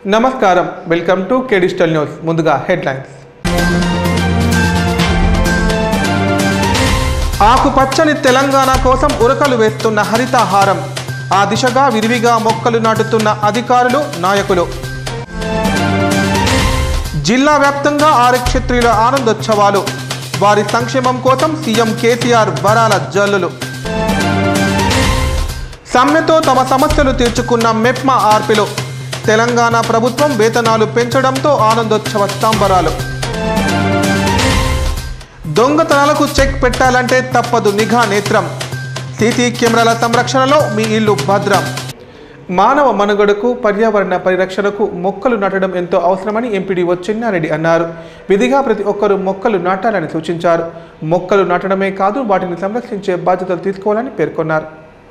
నమస్కారం welcome to K digital news ముందుగా headlines ఆకుపచ్చని తెలంగాణ కోసం ఉరకలు వేస్తున్న హరితహారం ఆ దిశగా విరివిగా మొక్కలు నాటుతున్న అధికారులు నాయకులు జిల్లా వ్యాప్తంగా ఆరక్షత్రియుల ఆనందోత్సవాలు వారి సంక్షేమం కోసం సీఎం కేసీఆర్ వరాల జల్లులు సమ్మెతో తమ సమస్యలు తీర్చుకున్న మెప్మా ఆర్పిలు తెలంగాణ ప్రభుత్వం వేతనాలు పెంచడంతో ఆనందోత్సవ సంబరాలు దొంగతనాలకు చెక్ పెట్టాలంటే తప్పదు నిఘా నేత్రం సీసీ కెమెరాల సంరక్షణలో మీ ఇల్లు భద్రం మానవ మనుగడకు పర్యావరణ పరిరక్షణకు మొక్కలు నాటడం ఎంతో అవసరమని ఎంపీడీఓ చిన్నారెడ్డి అన్నారు విధిగా ప్రతి ఒక్కరూ మొక్కలు నాటాలని సూచించారు మొక్కలు నాటడమే కాదు వాటిని సంరక్షించే బాధ్యతలు తీసుకోవాలని పేర్కొన్నారు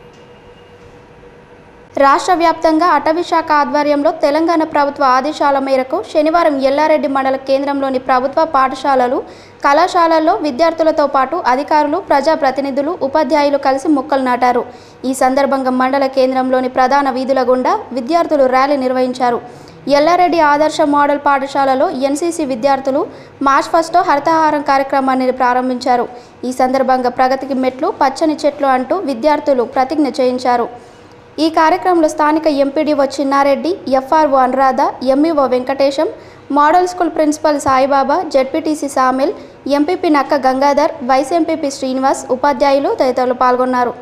రాష్ట్ర వ్యాప్తంగా అటవీ శాఖ ఆధ్వర్యంలో తెలంగాణ ప్రభుత్వ ఆదేశాల మేరకు శనివారం ఎల్లారెడ్డి మండల కేంద్రంలోని ప్రభుత్వ పాఠశాలలు కళాశాలల్లో విద్యార్థులతో పాటు అధికారులు ప్రజాప్రతినిధులు ఉపాధ్యాయులు కలిసి మొక్కలు నాటారు ఈ సందర్భంగా మండల కేంద్రంలోని ప్రధాన వీధుల గుండా విద్యార్థులు ర్యాలీ నిర్వహించారు ఎల్లారెడ్డి ఆదర్శ మోడల్ పాఠశాలలో ఎన్సీసీ విద్యార్థులు మార్చ్ ఫస్ట్లో హరితహారం కార్యక్రమాన్ని ప్రారంభించారు ఈ సందర్భంగా ప్రగతికి మెట్లు పచ్చని చెట్లు అంటూ విద్యార్థులు ప్రతిజ్ఞ చేయించారు ఈ కార్యక్రమంలో స్థానిక MPDO Chinnareddy FRO Anuradha MEO Venkatesham model school principal Saibaba ZPTC సామిల్ MPP Nakka Gangadhar vice MPP Srinivas ఉపాధ్యాయులు తదితరులు పాల్గొన్నారు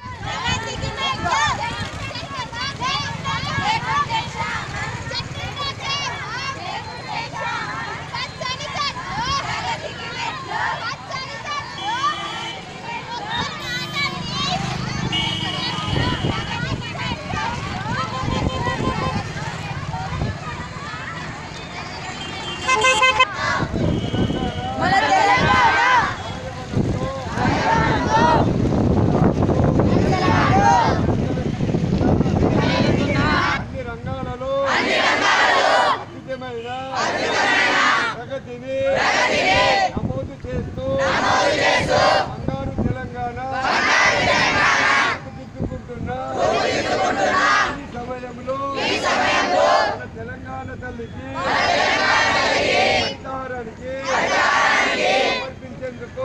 అన్ని రంగాలలో అద్భుతమైన ప్రగతిని నమోదు చేస్తూ బంగారు తెలంగాణ రూపుదిద్దుకుంటున్న ఈ సమయంలో మన తెలంగాణ తల్లికి హరితహారానికి సమర్పించేందుకు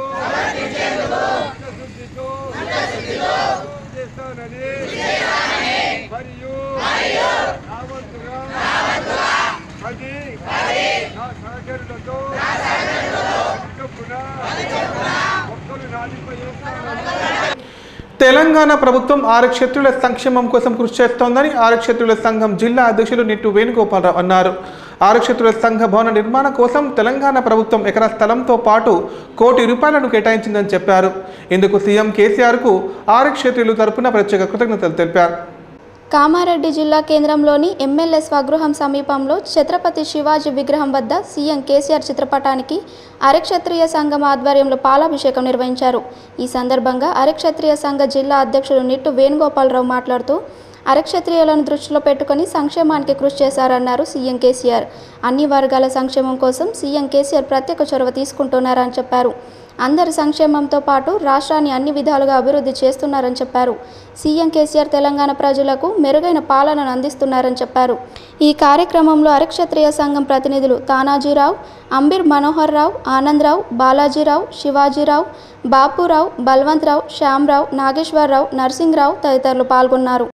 చిత్తశుద్ధితో చేస్తానని మరియు రావంతుగా అది నా సహచరులతో చొప్పున మొక్కలు నాటిపోయేస్తానని తెలంగాణ ప్రభుత్వం ఆరక్షత్రుల సంక్షేమం కోసం కృషి చేస్తోందని ఆరక్షత్రుల సంఘం జిల్లా అధ్యక్షులు నిట్టు వేణుగోపాలరావు అన్నారు ఆరక్షత్రుల సంఘ భవన నిర్మాణం కోసం తెలంగాణ ప్రభుత్వం ఎకరా స్థలంతో పాటు కోటి రూపాయలను కేటాయించిందని చెప్పారు ఇందుకు సీఎం కేసీఆర్కు ఆరక్షత్రులు తరపున ప్రత్యేక కృతజ్ఞతలు తెలిపారు కామారెడ్డి జిల్లా కేంద్రంలోని ఎమ్మెల్యే స్వగృహం సమీపంలో ఛత్రపతి శివాజీ విగ్రహం వద్ద సీఎం కేసీఆర్ చిత్రపటానికి అరక్షత్రియ సంఘం ఆధ్వర్యంలో పాలాభిషేకం నిర్వహించారు ఈ సందర్భంగా అరక్షత్రియ సంఘ జిల్లా అధ్యక్షుడు నిట్టు వేణుగోపాలరావు మాట్లాడుతూ అరక్షత్రియులను దృష్టిలో పెట్టుకుని సంక్షేమానికి కృషి చేశారన్నారు సీఎం కేసీఆర్ అన్ని వర్గాల సంక్షేమం కోసం సీఎం కేసీఆర్ ప్రత్యేక చొరవ తీసుకుంటున్నారని చెప్పారు అందరి సంక్షేమంతో పాటు రాష్ట్రాన్ని అన్ని విధాలుగా అభివృద్ధి చేస్తున్నారని చెప్పారు సీఎం కేసీఆర్ తెలంగాణ ప్రజలకు మెరుగైన పాలనను అందిస్తున్నారని చెప్పారు ఈ కార్యక్రమంలో అరక్షత్రియ సంఘం ప్రతినిధులు తానాజీరావు అంబీర్ మనోహర్ రావు ఆనందరావు బాలాజీరావు శివాజీరావు బాపురావు బల్వంతరావు శ్యామరావు నాగేశ్వరరావు నర్సింగ్రావు తదితరులు పాల్గొన్నారు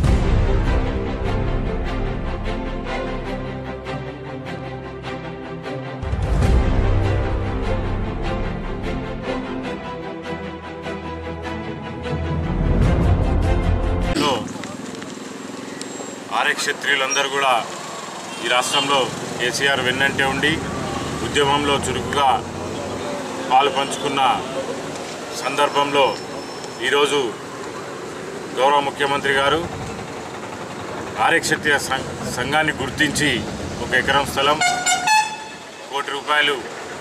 లో ఆర్య క్షత్రియులందరూ కూడా ఈ రాష్ట్రంలో కేసీఆర్ వెన్నంటే ఉండి ఉద్యమంలో చురుకుగా పాలు పంచుకున్న సందర్భంలో ఈరోజు గౌరవ ముఖ్యమంత్రి గారు ఆర్యక్షత్రియ సం- సంఘాన్ని గుర్తించి ఒక ఎకరం స్థలం కోటి రూపాయలు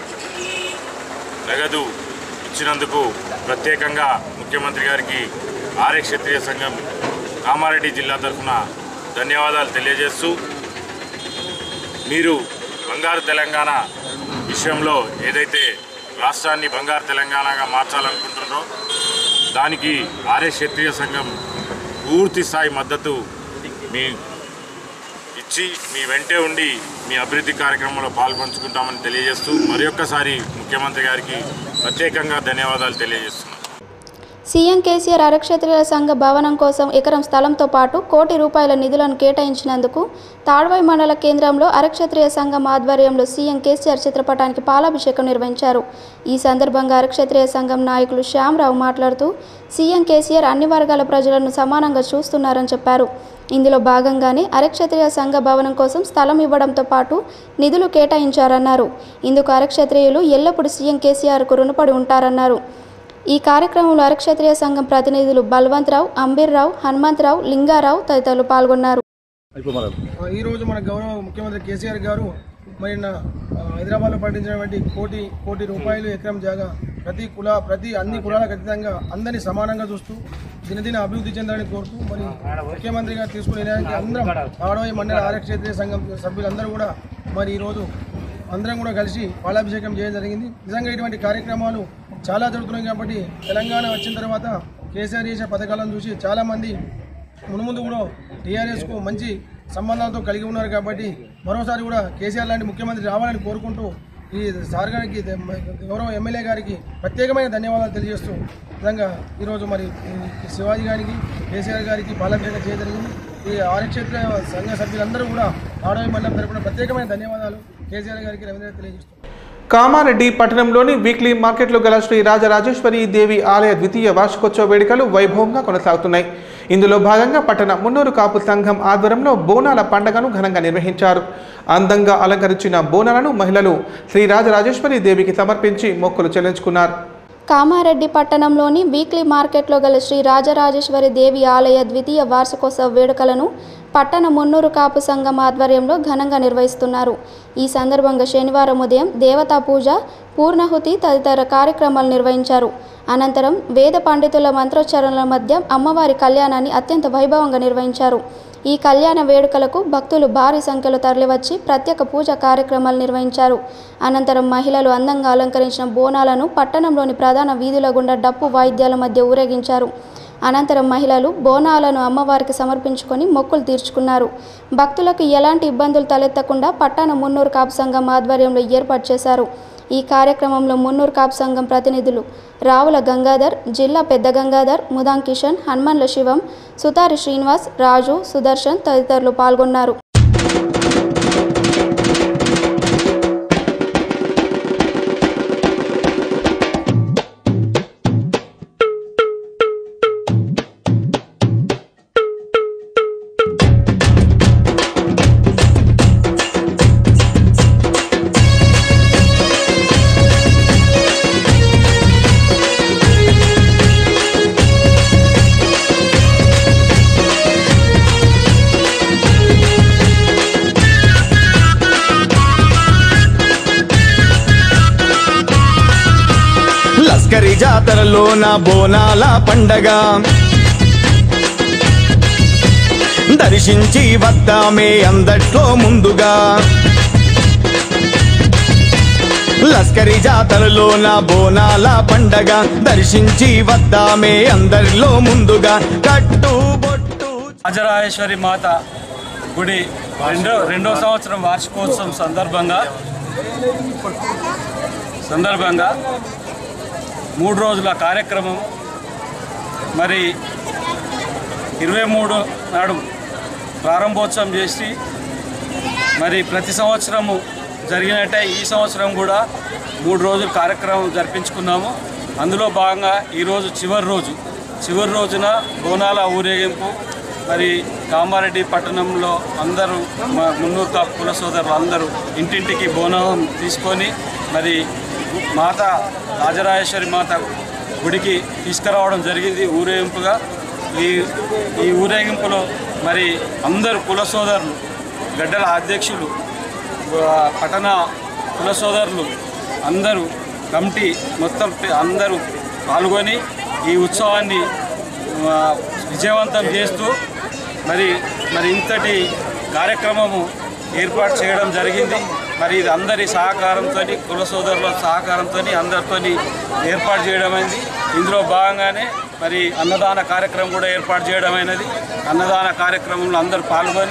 నగదు ఇచ్చినందుకు ప్రత్యేకంగా ముఖ్యమంత్రి గారికి ఆర్య క్షత్రియ సంఘం కామారెడ్డి జిల్లా తరఫున ధన్యవాదాలు తెలియజేస్తూ మీరు బంగారు తెలంగాణ విషయంలో ఏదైతే రాష్ట్రాన్ని బంగారు తెలంగాణగా మార్చాలనుకుంటున్నారో దానికి ఆర్య క్షత్రియ సంఘం పూర్తి స్థాయి మద్దతు మీ ఇచ్చి మీ వెంటే ఉండి మీ అభివృద్ధి కార్యక్రమంలో పాల్పంచుకుంటామని తెలియజేస్తూ మరి ఒక్కసారి ముఖ్యమంత్రి గారికి ప్రత్యేకంగా ధన్యవాదాలు తెలియజేస్తున్నాను సీఎం కేసీఆర్ అరక్షత్రియుల సంఘ భవనం కోసం ఎకరం స్థలంతో పాటు కోటి రూపాయల నిధులను కేటాయించినందుకు తాడ్వాయి మండల కేంద్రంలో అరక్షత్రియ సంఘం ఆధ్వర్యంలో సీఎం కేసీఆర్ చిత్రపటానికి పాలాభిషేకం నిర్వహించారు ఈ సందర్భంగా అరక్షత్రియ సంఘం నాయకులు శ్యామరావు మాట్లాడుతూ సీఎం కేసీఆర్ అన్ని వర్గాల ప్రజలను సమానంగా చూస్తున్నారని చెప్పారు ఇందులో భాగంగానే అరక్షత్రియ సంఘ భవనం కోసం స్థలం ఇవ్వడంతో పాటు నిధులు కేటాయించారన్నారు ఇందుకు అరక్షత్రియులు ఎల్లప్పుడూ సీఎం కేసీఆర్కు రుణపడి ఉంటారన్నారు ఈ కార్యక్రమంలో అరక్షత్రియ సంఘం ప్రతినిధులు బల్వంతరావు అంబీర్రావు హనుమంతరావు లింగారావు తదితరులు పాల్గొన్నారు ఈ రోజు మన గౌరవ ముఖ్యమంత్రి కేసీఆర్ గారు మరి నా ఆ, హైదరాబాద్లో పట్టించినటువంటి కోటి కోటి రూపాయలు ఎకరం జాగా ప్రతి కుల ప్రతి అన్ని కులాలకు అతీతంగా అందరినీ సమానంగా చూస్తూ దినదిన అభివృద్ధి చెందాలని కోరుతూ మరి ముఖ్యమంత్రి గారు తీసుకునే నిర్ణయానికి అందరం ఆడవాయి మండల ఆరక్షేత్రీయ సంఘం సభ్యులందరూ కూడా మరి ఈరోజు అందరం కూడా కలిసి పాలాభిషేకం చేయడం జరిగింది నిజంగా ఇటువంటి కార్యక్రమాలు చాలా జరుగుతున్నాయి కాబట్టి తెలంగాణ వచ్చిన తర్వాత కేసీఆర్ చేసే పథకాలను చూసి చాలామంది మునుముందు కూడా టీఆర్ఎస్కు మంచి సంబంధాలతో కలిగి ఉన్నారు కాబట్టి మరోసారి కూడా కేసీఆర్ లాంటి ముఖ్యమంత్రి రావాలని కోరుకుంటూ ఈ సార్ గారికి ద- గౌరవ ఎమ్మెల్యే గారికి ప్రత్యేకమైన ధన్యవాదాలు తెలియజేస్తూ నిజంగా ఈరోజు మరి ఈ శివాజీ గారికి కేసీఆర్ గారికి పాలాభిషేకం చేయడం జరిగింది ఈ ఆరక్షేత్ర సంఘ సభ్యులందరూ కూడా ఆడవాయి మండలం తరపున ప్రత్యేకమైన ధన్యవాదాలు కేసీఆర్ గారికి రవీంద్ర తెలియజేస్తున్నారు కామారెడ్డి పట్టణంలోని వీక్లీ మార్కెట్లో గల శ్రీ రాజరాజేశ్వరి దేవి ఆలయ ద్వితీయ వార్షికోత్సవ వేడుకలు వైభవంగా కొనసాగుతున్నాయి ఇందులో భాగంగా పట్టణ మున్నూరు కాపు సంఘం ఆధ్వర్యంలో బోనాల పండుగను ఘనంగా నిర్వహించారు అందంగా అలంకరించిన బోనాలను మహిళలు శ్రీ రాజరాజేశ్వరి దేవికి సమర్పించి మొక్కులు చెల్లించుకున్నారు కామారెడ్డి పట్టణంలోని వీక్లీ మార్కెట్లో గల శ్రీ రాజరాజేశ్వరి దేవి ఆలయ ద్వితీయ వార్షికోత్సవ వేడుకలను పట్టణ మున్నూరు కాపు సంఘం ఆధ్వర్యంలో ఘనంగా నిర్వహిస్తున్నారు ఈ సందర్భంగా శనివారం ఉదయం దేవతా పూజ పూర్ణహుతి తదితర కార్యక్రమాలు నిర్వహించారు అనంతరం వేద పండితుల మంత్రోచ్చారణల మధ్య అమ్మవారి కళ్యాణాన్ని అత్యంత వైభవంగా నిర్వహించారు ఈ కళ్యాణ వేడుకలకు భక్తులు భారీ సంఖ్యలో తరలివచ్చి ప్రత్యేక పూజ కార్యక్రమాలు నిర్వహించారు అనంతరం మహిళలు అందంగా అలంకరించిన బోనాలను పట్టణంలోని ప్రధాన వీధుల గుండా డప్పు వాయిద్యాల మధ్య ఊరేగించారు అనంతరం మహిళలు బోనాలను అమ్మవారికి సమర్పించుకొని మొక్కులు తీర్చుకున్నారు భక్తులకు ఎలాంటి ఇబ్బందులు తలెత్తకుండా పట్టణ మున్నూరు కాపు సంఘం ఆధ్వర్యంలో ఏర్పాటు చేశారు ఈ కార్యక్రమంలో మున్నూరు కాపు సంఘం ప్రతినిధులు రావుల గంగాధర్ జిల్లా పెద్ద గంగాధర్ ముదాం కిషన్ హనుమన్ల శివం సుతారి శ్రీనివాస్ రాజు సుదర్శన్ తదితరులు పాల్గొన్నారు లస్కరి జాతరలో నా బోనాల పండగ దర్శించి వద్దామే అందట్లో ముందుగా లస్కరి జాతరలో నా బోనాల పండగ దర్శించి వద్దామే అందరిలో ముందుగా కట్టు బొట్టు రాజరాజేశ్వరి మాత గుడి రెండో రెండో సంవత్సరం వార్షికోత్సవం సందర్భంగా సందర్భంగా మూడు రోజుల కార్యక్రమం మరి ఇరవై మూడు నాడు ప్రారంభోత్సవం చేసి మరి ప్రతి సంవత్సరము జరిగినట్టే ఈ సంవత్సరం కూడా మూడు రోజులు కార్యక్రమం జరిపించుకున్నాము అందులో భాగంగా ఈరోజు చివరి రోజు చివరి రోజున బోనాల ఊరేగింపు మరి కామారెడ్డి పట్టణంలో అందరూ మా మున్నూరు కాపు కుల సోదరులు అందరూ ఇంటింటికి బోనం తీసుకొని మరి మాత రాజరాజేశ్వరి మాత గుడికి తీసుకురావడం జరిగింది ఊరేగింపుగా ఈ ఈ ఊరేగింపులో మరి అందరు కుల సోదరులు గడ్డల అధ్యక్షులు ఆ, పట్టణ కుల సోదరులు అందరూ కమిటీ మొత్తం పే- అందరూ పాల్గొని ఈ ఉత్సవాన్ని ఆ, విజయవంతం చేస్తూ మరి మరి ఇంతటి కార్యక్రమము ఏర్పాటు చేయడం జరిగింది మరి ఇది అందరి సహకారంతో కుల సోదరుల సహకారంతో అందరితో ఏర్పాటు చేయడమైంది ఇందులో భాగంగానే మరి అన్నదాన కార్యక్రమం కూడా ఏర్పాటు చేయడమైనది అన్నదాన కార్యక్రమంలో అందరూ పాల్గొని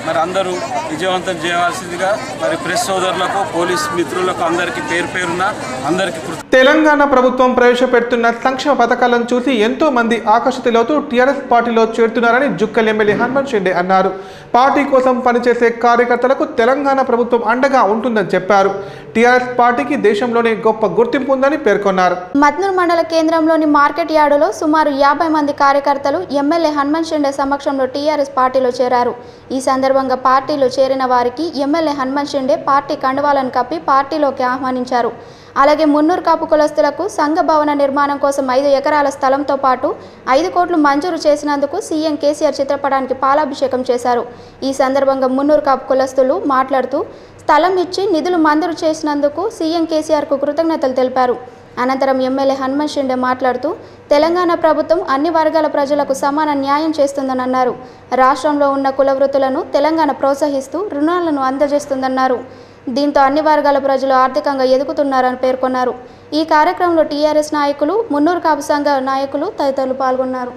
మరి అందరూ విజయవంతం చేయవలసిందిగా మరి ప్రెస్ సోదరులకు పోలీస్ మిత్రులకు అందరికీ పేరు పేరున అందరికీ కృత తెలంగాణ ప్రభుత్వం ప్రవేశపెడుతున్న సంక్షేమ పథకాలను చూసి ఎంతో మంది ఆకర్షితులవుతూ టీఆర్ఎస్ పార్టీలో చేరుతున్నారని జుక్కల్ ఎమ్మెల్యే హనుమంత్ షిండే అన్నారు పార్టీ కోసం పనిచేసే కార్యకర్తలకు తెలంగాణ ప్రభుత్వం అండగా ఉంటుందని చెప్పారు టీఆర్ఎస్ పార్టీకి దేశంలోనే గొప్ప గుర్తింపు ఉందని పేర్కొన్నారు మద్నూర్ మండల కేంద్రంలోని మార్కెట్ యార్డులో సుమారు యాభై మంది కార్యకర్తలు ఎమ్మెల్యే హనుమంత్ షిండే సమక్షంలో టీఆర్ఎస్ పార్టీలో చేరారు ఈ సందర్భంగా పార్టీలో చేరిన వారికి ఎమ్మెల్యే హనుమంత్ షిండే పార్టీ కండువాలను కప్పి పార్టీలోకి ఆహ్వానించారు అలాగే మున్నూరు కాపు కులస్తులకు సంఘ భవన నిర్మాణం కోసం ఐదు ఎకరాల స్థలంతో పాటు ఐదు కోట్లు మంజూరు చేసినందుకు సీఎం కేసీఆర్ చిత్రపటానికి పాలాభిషేకం చేశారు ఈ సందర్భంగా మున్నూరు కాపు కులస్తులు మాట్లాడుతూ స్థలం ఇచ్చి నిధులు మంజూరు చేసినందుకు సీఎం కేసీఆర్కు కృతజ్ఞతలు తెలిపారు అనంతరం ఎమ్మెల్యే హనుమంత్ షిండే మాట్లాడుతూ తెలంగాణ ప్రభుత్వం అన్ని వర్గాల ప్రజలకు సమాన న్యాయం చేస్తుందని అన్నారు రాష్ట్రంలో ఉన్న కుల వృత్తులను తెలంగాణ ప్రోత్సహిస్తూ రుణాలను అందజేస్తుందన్నారు దీంతో అన్ని వర్గాల ప్రజలు ఆర్థికంగా ఎదుగుతున్నారని పేర్కొన్నారు ఈ కార్యక్రమంలో టీఆర్ఎస్ నాయకులు మున్నూరు కాపు సంఘ నాయకులు తదితరులు పాల్గొన్నారు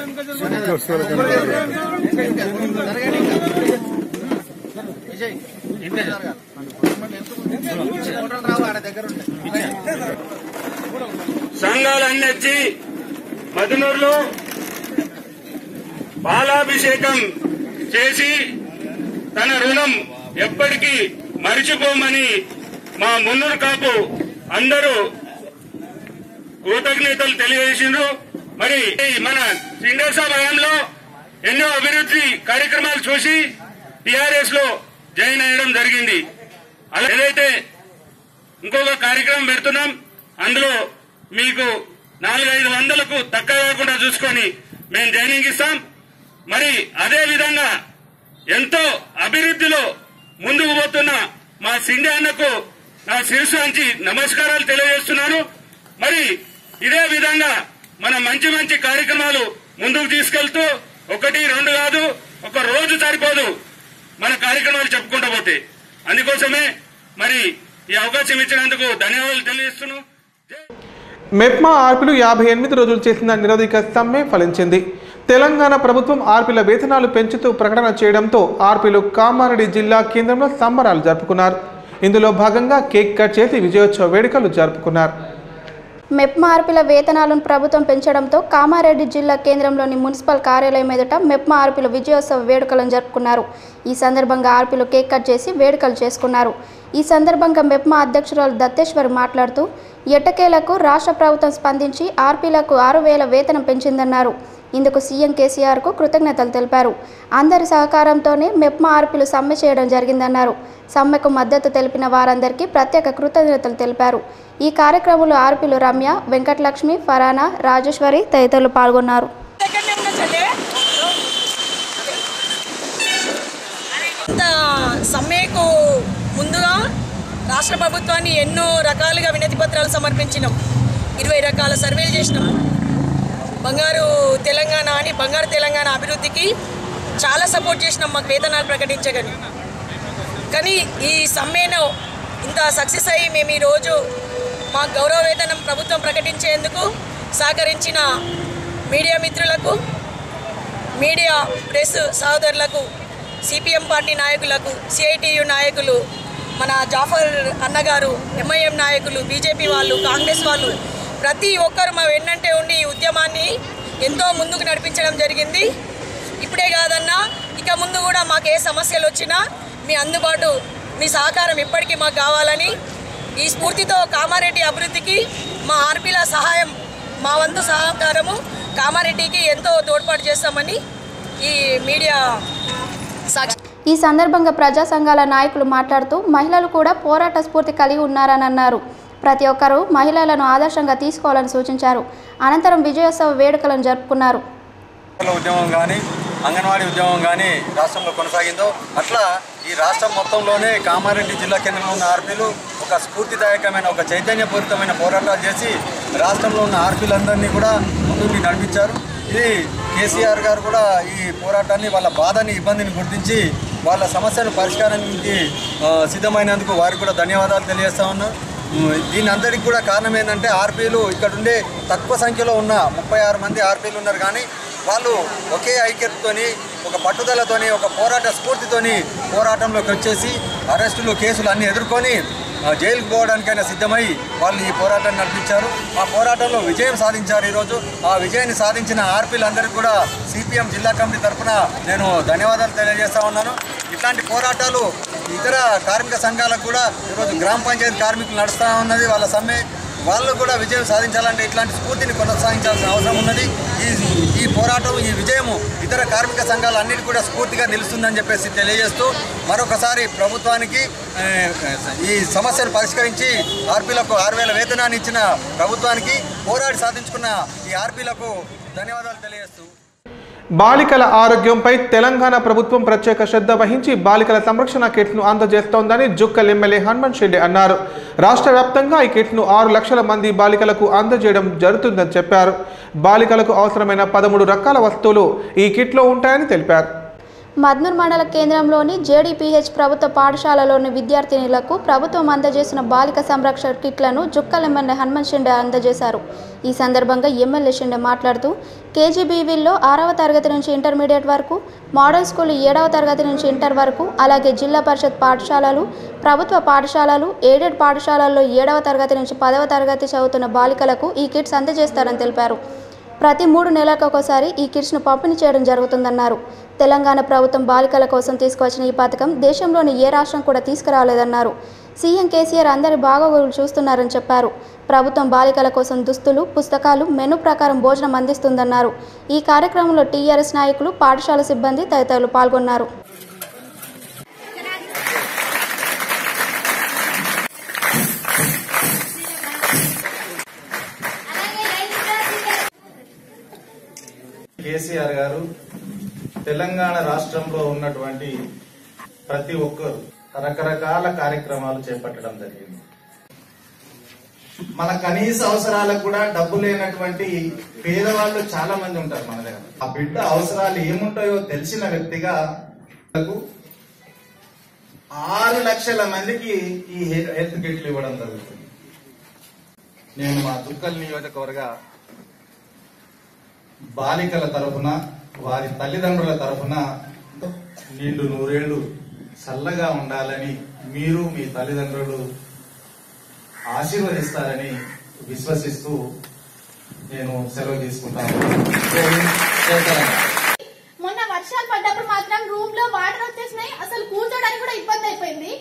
సంఘాలన్నీ వచ్చి మధునూరులో బాలాభిషేకం చేసి తన రుణం ఎప్పటికీ మరిచిపోమని మా మున్నూరు కాపు అందరూ కృతజ్ఞతలు తెలియజేసిండ్రు మరి ఈ మన సిండేసా భయంలో ఎన్నో అభివృద్ధి కార్యక్రమాలు చూసి టిఆర్ఎస్ లో జాయిన్ అయ్యడం జరిగింది అలా ఏదైతే ఇంకొక కార్యక్రమం పెడుతున్నాం అందులో మీకు నాలుగైదు వందలకు తక్కువ కాకుండా చూసుకొని మేము జాయినింగ్ ఇస్తాం మరి అదే విధంగా ఎంతో అభివృద్ధిలో ముందుకు పోతున్న మా సిండి అన్నకు నా శిరస్సు అంచి నమస్కారాలు తెలియజేస్తున్నాను మరి ఇదే విధంగా మన మంచి మంచి కార్యక్రమాలు ముందుకు తీసుకెళ్తూ ఒకటి రెండు కాదు ఒక రోజు సరిపోదు మన కార్యక్రమాలు చెప్పుకుంటూ పోతే అందుకోసమే మరి ఈ అవకాశం ఇచ్చినందుకు ధన్యవాదాలు తెలియజేస్తున్నాను జై- మెప్మా ఆర్పీలు యాభై ఎనిమిది రోజులు చేసిన నిరోధిక సమ్మె ఫలించింది తెలంగాణ ప్రభుత్వం ఆర్పీల వేతనాలు పెంచుతూ ప్రకటన చేయడంతో ఆర్పీలు కామారెడ్డి జిల్లా కేంద్రంలో సంబరాలు జరుపుకున్నారు ఇందులో భాగంగా కేక్ కట్ చేసి విజయోత్సవ వేడుకలు జరుపుకున్నారు మెప్మా ఆర్పీల వేతనాలను ప్రభుత్వం పెంచడంతో కామారెడ్డి జిల్లా కేంద్రంలోని మున్సిపల్ కార్యాలయం ఎదుట మెప్మా ఆర్పీల విజయోత్సవ వేడుకలను జరుపుకున్నారు ఈ సందర్భంగా ఆర్పీలు కేక్ కట్ చేసి వేడుకలు చేసుకున్నారు ఈ సందర్భంగా మెప్మా అధ్యక్షురాలు దత్తేశ్వరి మాట్లాడుతూ ఎట్టకేలకు రాష్ట్ర ప్రభుత్వం స్పందించి ఆర్పీలకు ఆరు వేల వేతనం పెంచిందన్నారు ఇందుకు సీఎం కేసీఆర్కు కృతజ్ఞతలు తెలిపారు అందరి సహకారంతోనే మెప్మా ఆర్పీలు సమ్మె చేయడం జరిగిందన్నారు సమ్మెకు మద్దతు తెలిపిన వారందరికీ ప్రత్యేక కృతజ్ఞతలు తెలిపారు ఈ కార్యక్రమంలో ఆర్పీలు రమ్య వెంకటలక్ష్మి ఫరానా రాజేశ్వరి తదితరులు పాల్గొన్నారు ఇంత సమ్మెకు ముందుగా రాష్ట్ర ప్రభుత్వాన్ని ఎన్నో రకాలుగా వినతి పత్రాలు సమర్పించినాం ఇరవై రకాల సర్వేలు చేసినాం బంగారు తెలంగాణ అని బంగారు తెలంగాణ అభివృద్ధికి చాలా సపోర్ట్ చేసినాం మాకు వేతనాలు ప్రకటించగని కానీ ఈ సమ్మెను ఇంత సక్సెస్ అయ్యి మేము ఈరోజు మా గౌరవ వేతనం ప్రభుత్వం ప్రకటించేందుకు సహకరించిన మీడియా మిత్రులకు మీడియా ప్రెస్ సహోదరులకు సిపిఎం పార్టీ నాయకులకు సిఐటియు నాయకులు మన జాఫర్ అన్నగారు ఎంఐఎం నాయకులు బీజేపీ వాళ్ళు కాంగ్రెస్ వాళ్ళు ప్రతి ఒక్కరు మా వెన్నంటే ఉండి ఈ ఉద్యమాన్ని ఎంతో ముందుకు నడిపించడం జరిగింది ఇప్పుడే కాదన్నా ఇక ముందు కూడా మాకు ఏ సమస్యలు వచ్చినా మీ అందుబాటు మీ సహకారం ఇప్పటికీ మాకు కావాలని ఈ స్ఫూర్తితో కామారెడ్డి అభివృద్ధికి మా ఆర్పీల సహాయం మా వంతు సహకారము కామారెడ్డికి ఎంతో తోడ్పాటు చేస్తామని ఈ మీడియా సాక్షి ఈ సందర్భంగా ప్రజా సంఘాల నాయకులు మాట్లాడుతూ మహిళలు కూడా పోరాట స్ఫూర్తి కలిగి ఉన్నారని అన్నారు ప్రతి ఒక్కరూ మహిళలను ఆదర్శంగా తీసుకోవాలని సూచించారు అనంతరం విజయోత్సవ వేడుకలను జరుపుకున్నారు ఎన్నికల ఉద్యమం కానీ అంగన్వాడీ ఉద్యమం కానీ రాష్ట్రంలో కొనసాగిందో అట్లా ఈ రాష్ట్రం మొత్తంలోనే కామారెడ్డి జిల్లా కేంద్రంలో ఉన్న ఆర్పీలు ఒక స్ఫూర్తిదాయకమైన ఒక చైతన్యపూరితమైన పోరాటాలు చేసి రాష్ట్రంలో ఉన్న ఆర్పీలందరినీ కూడా ముందుకు నడిపించారు ఇది కేసీఆర్ గారు కూడా ఈ పోరాటాన్ని వాళ్ళ బాధని ఇబ్బందిని గుర్తించి వాళ్ళ సమస్యల పరిష్కారానికి ఆ, సిద్ధమైనందుకు వారికి కూడా ధన్యవాదాలు తెలియజేస్తా ఉన్నాను ఉమ్, దీని అందరికీ కూడా కారణం ఏంటంటే ఆర్పీలు ఇక్కడ ఉండే తక్కువ సంఖ్యలో ఉన్న ముప్పై ఆరు మంది ఆర్పీలు ఉన్నారు కానీ వాళ్ళు ఒకే ఐక్యతతోని ఒక పట్టుదలతోని ఒక పోరాట స్ఫూర్తితోని పోరాటంలోకి వచ్చేసి అరెస్టులు కేసులు అన్నీ ఎదుర్కొని ఆ, జైలుకు పోవడానికైనా సిద్ధమై వాళ్ళు ఈ పోరాటాన్ని నడిపించారు ఆ పోరాటంలో విజయం సాధించారు ఈరోజు ఆ విజయాన్ని సాధించిన ఆర్పీలందరికీ కూడా సిపిఎం జిల్లా కమిటీ తరఫున నేను ధన్యవాదాలు తెలియజేస్తా ఉన్నాను ఇట్లాంటి పోరాటాలు ఇతర కార్మిక సంఘాలకు కూడా ఈరోజు గ్రామ పంచాయతీ కార్మికులు నడుస్తూ ఉన్నది వాళ్ళ సమ్మె వాళ్ళు కూడా విజయం సాధించాలంటే ఇట్లాంటి స్ఫూర్తిని కొనసాగించాల్సిన అవసరం ఉన్నది ఈ ఈ పోరాటం ఈ విజయము ఇతర కార్మిక సంఘాలు అన్నిటి కూడా స్ఫూర్తిగా నిలుస్తుందని చెప్పేసి తెలియజేస్తూ మరొకసారి ప్రభుత్వానికి ఆ, ఈ సమస్యను పరిష్కరించి ఆర్పీలకు ఆరు వేల వేతనాన్ని ఇచ్చిన ప్రభుత్వానికి పోరాడి సాధించుకున్న ఈ ఆర్పీలకు ధన్యవాదాలు తెలియజేస్తూ బాలికల ఆరోగ్యంపై తెలంగాణ ప్రభుత్వం ప్రత్యేక శ్రద్ధ వహించి బాలికల సంరక్షణ కిట్ను అందజేస్తోందని జుక్కల్ ఎమ్మెల్యే హనుమంత్ రెడ్డి అన్నారు రాష్ట్ర వ్యాప్తంగా ఈ కిట్ను ఆరు లక్షల మంది బాలికలకు అందజేయడం జరుగుతుందని చెప్పారు బాలికలకు అవసరమైన పదమూడు రకాల వస్తువులు ఈ కిట్లో ఉంటాయని తెలిపారు మద్నూర్ మండల కేంద్రంలోని జేడీపీహెచ్ ప్రభుత్వ పాఠశాలలోని విద్యార్థినులకు ప్రభుత్వం అందజేసిన బాలిక సంరక్షణ కిట్లను జుక్కల్ ఎమ్మెల్యే హనుమంత్ షిండే అందజేశారు ఈ సందర్భంగా ఎమ్మెల్యే షిండే మాట్లాడుతూ కేజీబీవీల్లో ఆరవ తరగతి నుంచి ఇంటర్మీడియట్ వరకు మోడల్ స్కూల్ ఏడవ తరగతి నుంచి ఇంటర్ వరకు అలాగే జిల్లా పరిషత్ పాఠశాలలు ప్రభుత్వ పాఠశాలలు ఎయిడెడ్ పాఠశాలల్లో ఏడవ తరగతి నుంచి పదవ తరగతి చదువుతున్న బాలికలకు ఈ కిట్స్ అందజేస్తారని తెలిపారు ప్రతి మూడు నెలలకు ఒకసారి ఈ కిట్స్ను పంపిణీ చేయడం జరుగుతుందన్నారు తెలంగాణ ప్రభుత్వం బాలికల కోసం తీసుకువచ్చిన ఈ పథకం దేశంలోని ఏ రాష్ట్రం కూడా తీసుకురాలేదన్నారు సీఎం కేసీఆర్ అందరి బాగోగులు చూస్తున్నారని చెప్పారు ప్రభుత్వం బాలికల కోసం దుస్తులు పుస్తకాలు మెను ప్రకారం భోజనం అందిస్తుందన్నారు ఈ కార్యక్రమంలో టీఆర్ఎస్ నాయకులు పాఠశాల సిబ్బంది తదితరులు పాల్గొన్నారు కేసీఆర్ గారు తెలంగాణ రాష్ట్రంలో ఉన్నటువంటి ప్రతి ఒక్కరు రకరకాల కార్యక్రమాలు చేపట్టడం జరిగింది మన కనీస అవసరాలకు కూడా డబ్బు లేనటువంటి పేదవాళ్ళు చాలా మంది ఉంటారు మన దగ్గర ఆ బిడ్డ అవసరాలు ఏముంటాయో తెలిసిన వ్యక్తిగా నాకు ఆరు లక్షల మందికి ఈ హె- హెల్త్ కిట్లు ఇవ్వడం జరుగుతుంది నేను మా దుక్కల్ నియోజకవర్గ బాలికల తరఫున వారి తల్లిదండ్రుల తరఫున నిండు నూరేళ్లు చల్లగా ఉండాలని మీరు మీ తల్లిదండ్రులు ఆశీర్వదిస్తారని విశ్వసిస్తూ నేను సెలవు తీసుకుంటాను జై హింద్, జై తెలంగాణ. మొన్న వర్షాలు పడ్డప్పుడు మాత్రం రూమ్ లో వాటర్ వచ్చేసినాయి అసలు కూర్చోడానికి కూడా ఇబ్బంది అయిపోయింది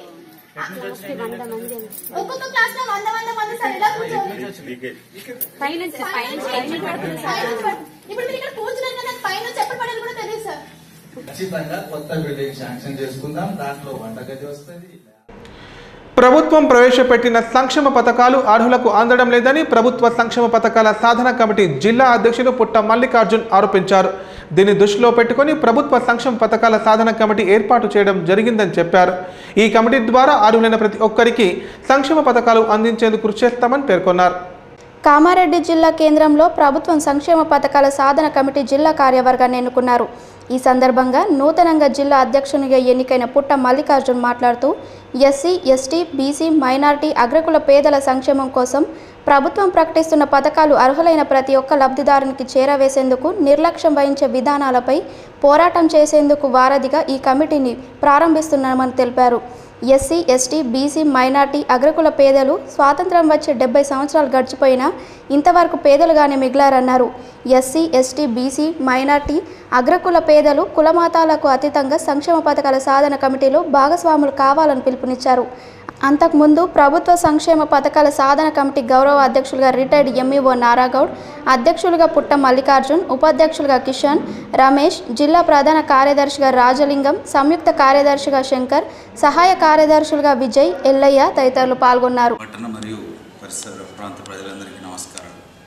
ఒక్కొక్క క్లాస్ లో వంద వంద మంది సార్ ఎలా కూర్చోవాలి పైనుంచి పడుతుంది. ఇప్పుడు మీరు ఇక్కడ కూర్చున్నారు కదా పైన ఎప్పుడు పడేది కూడా తెలియదు సార్ ఖచ్చితంగా కొత్త బిల్డింగ్ శాంక్షన్ చేసుకుందాం దాంట్లో వంటగది వస్తుంది ప్రభుత్వం ప్రవేశపెట్టిన సంక్షేమ పథకాలు అర్హులకు అందడం లేదని ప్రభుత్వ సంక్షేమ పథకాల సాధన కమిటీ జిల్లా అధ్యక్షులు పుట్ట మల్లికార్జున్ ఆరోపించారు దీన్ని దృష్టిలో పెట్టుకుని ప్రభుత్వ సంక్షేమ పథకాల సాధన కమిటీ ఏర్పాటు చేయడం జరిగిందని చెప్పారు ఈ కమిటీ ద్వారా అర్హులైన ప్రతి ఒక్కరికి సంక్షేమ పథకాలు అందించేందుకు కృషి చేస్తామని పేర్కొన్నారు కామారెడ్డి జిల్లా కేంద్రంలో ప్రభుత్వం సంక్షేమ పథకాల సాధన కమిటీ జిల్లా కార్యవర్గాన్ని ఎన్నుకున్నారు ఈ సందర్భంగా నూతనంగా జిల్లా అధ్యక్షునిగా ఎన్నికైన పుట్ట మల్లికార్జున్ మాట్లాడుతూ ఎస్సీ ఎస్టీ బీసీ మైనార్టీ అగ్రకుల పేదల సంక్షేమం కోసం ప్రభుత్వం ప్రకటిస్తున్న పథకాలు అర్హులైన ప్రతి ఒక్క లబ్ధిదారునికి చేరవేసేందుకు నిర్లక్ష్యం వహించే విధానాలపై పోరాటం చేసేందుకు వారధిగా ఈ కమిటీని ప్రారంభిస్తున్నామని తెలిపారు ఎస్సీ ఎస్టీ బీసీ మైనార్టీ అగ్రకుల పేదలు స్వాతంత్రం వచ్చి డెబ్బై సంవత్సరాలు గడిచిపోయినా ఇంతవరకు పేదలుగానే మిగిలారన్నారు ఎస్సీ ఎస్టీ బీసీ మైనార్టీ అగ్రకుల పేదలు కులమాతాలకు అతీతంగా సంక్షేమ పథకాల సాధన కమిటీలో భాగస్వాములు కావాలని పిలుపునిచ్చారు అంతకుముందు ప్రభుత్వ సంక్షేమ పథకాల సాధన కమిటీ గౌరవ అధ్యక్షులుగా రిటైర్డ్ ఎంఈఓ నారాగౌడ్ అధ్యక్షులుగా పుట్ట మల్లికార్జున్ ఉపాధ్యక్షులుగా కిషన్ రమేష్ జిల్లా ప్రధాన కార్యదర్శిగా రాజలింగం సంయుక్త కార్యదర్శిగా శంకర్ సహాయ కార్యదర్శులుగా విజయ్ ఎల్లయ్య తదితరులు పాల్గొన్నారు పట్టణ మరియు పరిసర ప్రాంత ప్రజలందరికీ నమస్కారం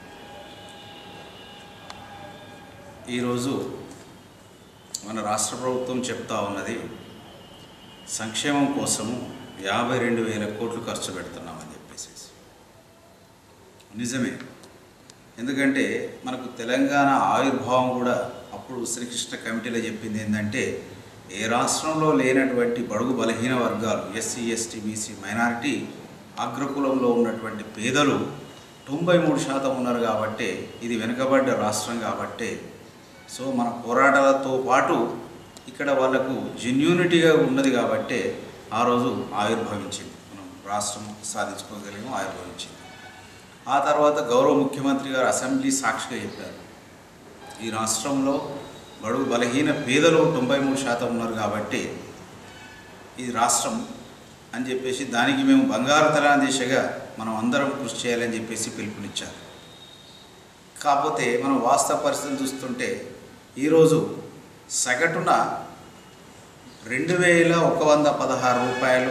ఈరోజు మన రాష్ట్ర ప్రభుత్వం చెప్తా ఉన్నది సంక్షేమం కోసము యాభై రెండు వేల కోట్లు ఖర్చు పెడుతున్నామని చెప్పేసి నిజమే ఎందుకంటే మనకు తెలంగాణ ఆవిర్భావం కూడా అప్పుడు శ్రీకృష్ణ కమిటీలో చెప్పింది ఏంటంటే ఏ రాష్ట్రంలో లేనటువంటి బడుగు బలహీన వర్గాలు ఎస్సీ ఎస్టీ బీసీ మైనారిటీ అగ్రకులంలో ఉన్నటువంటి పేదలు తొంభై మూడు శాతం ఉన్నారు కాబట్టి ఇది వెనుకబడ్డ రాష్ట్రం కాబట్టి సో మన పోరాటాలతో పాటు ఇక్కడ వాళ్ళకు జెన్యూనిటీగా ఉన్నది కాబట్టే ఆ రోజు ఆవిర్భవించింది మనం రాష్ట్రం సాధించుకోగలిగాం ఆవిర్భవించింది ఆ తర్వాత గౌరవ ముఖ్యమంత్రి గారు అసెంబ్లీ సాక్షిగా చెప్పారు ఈ రాష్ట్రంలో బడుగు బలహీన పేదలు తొంభై మూడు శాతం ఉన్నారు కాబట్టి ఈ రాష్ట్రం అని చెప్పేసి దానికి మేము బంగారు తలాన దిశగా మనం అందరం కృషి చేయాలని చెప్పేసి పిలుపునిచ్చారు కాకపోతే మనం వాస్తవ పరిస్థితిని చూస్తుంటే ఈరోజు సగటున రెండు వేల ఒక వంద పదహారు రూపాయలు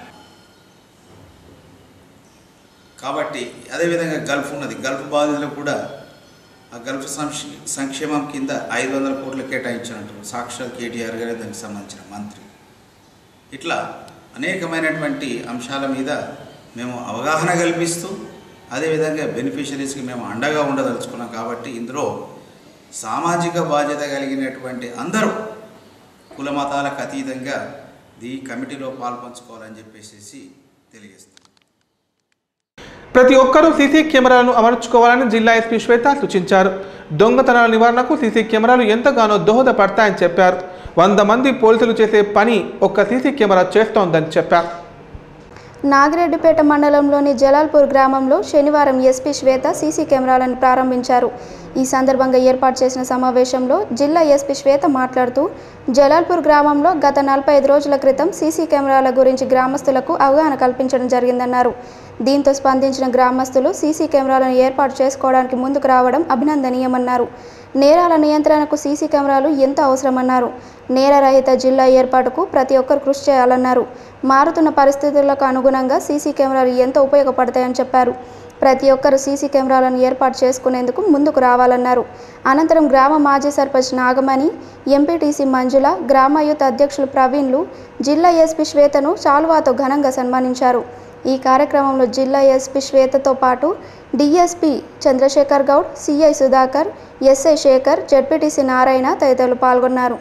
కాబట్టి అదేవిధంగా గల్ఫ్ ఉన్నది గల్ఫ్ బాధితులకు కూడా ఆ గల్ఫ్ సంక్షే సంక్షేమం కింద ఐదు వందల కోట్లు కేటాయించినట్టు సాక్షాత్ కేటీఆర్ గారే దానికి సంబంధించిన మంత్రి ఇట్లా అనేకమైనటువంటి అంశాల మీద మేము అవగాహన కల్పిస్తూ అదేవిధంగా బెనిఫిషరీస్కి మేము అండగా ఉండదలుచుకున్నాం కాబట్టి ఇందులో సామాజిక బాధ్యత కలిగినటువంటి అందరూ కుల మతాలకు అతీతంగా ఈ కమిటీలో పాల్పంచుకోవాలని చెప్పేసి తెలియజేస్తాం ప్రతి ఒక్కరూ సీసీ కెమెరాలను అమర్చుకోవాలని జిల్లా ఎస్పీ శ్వేత సూచించారు దొంగతనాల నివారణకు సీసీ కెమెరాలు ఎంతగానో దోహదపడతాయని చెప్పారు వంద మంది పోలీసులు చేసే పని ఒక్క సీసీ కెమెరా చేస్తోందని చెప్పారు నాగిరెడ్డిపేట మండలంలోని జలాల్పూర్ గ్రామంలో శనివారం ఎస్పీ శ్వేత సీసీ కెమెరాలను ప్రారంభించారు ఈ సందర్భంగా ఏర్పాటు చేసిన సమావేశంలో జిల్లా ఎస్పీ శ్వేత మాట్లాడుతూ జలాల్పూర్ గ్రామంలో గత నలభై ఐదు రోజుల క్రితం సీసీ కెమెరాల గురించి గ్రామస్తులకు అవగాహన కల్పించడం జరిగిందన్నారు దీంతో స్పందించిన గ్రామస్తులు సీసీ కెమెరాలను ఏర్పాటు చేసుకోవడానికి ముందుకు రావడం అభినందనీయమన్నారు నేరాల నియంత్రణకు సీసీ కెమెరాలు ఎంతో అవసరమన్నారు నేరరహిత జిల్లా ఏర్పాటుకు ప్రతి ఒక్కరు కృషి చేయాలన్నారు మారుతున్న పరిస్థితులకు అనుగుణంగా సీసీ కెమెరాలు ఎంతో ఉపయోగపడతాయని చెప్పారు ప్రతి ఒక్కరు సీసీ కెమెరాలను ఏర్పాటు చేసుకునేందుకు ముందుకు రావాలన్నారు అనంతరం గ్రామ మాజీ సర్పంచ్ నాగమణి ఎంపీటీసీ మంజుల గ్రామ యూత్ అధ్యక్షులు ప్రవీణ్లు జిల్లా ఎస్పీ శ్వేతను చాలువాతో ఘనంగా సన్మానించారు ఈ కార్యక్రమంలో జిల్లా ఎస్పీ శ్వేతతో పాటు DSP Chandrasekhar Goud CI Sudhakar SI Shekar ZPTC Narayana తదితరులు పాల్గొన్నారు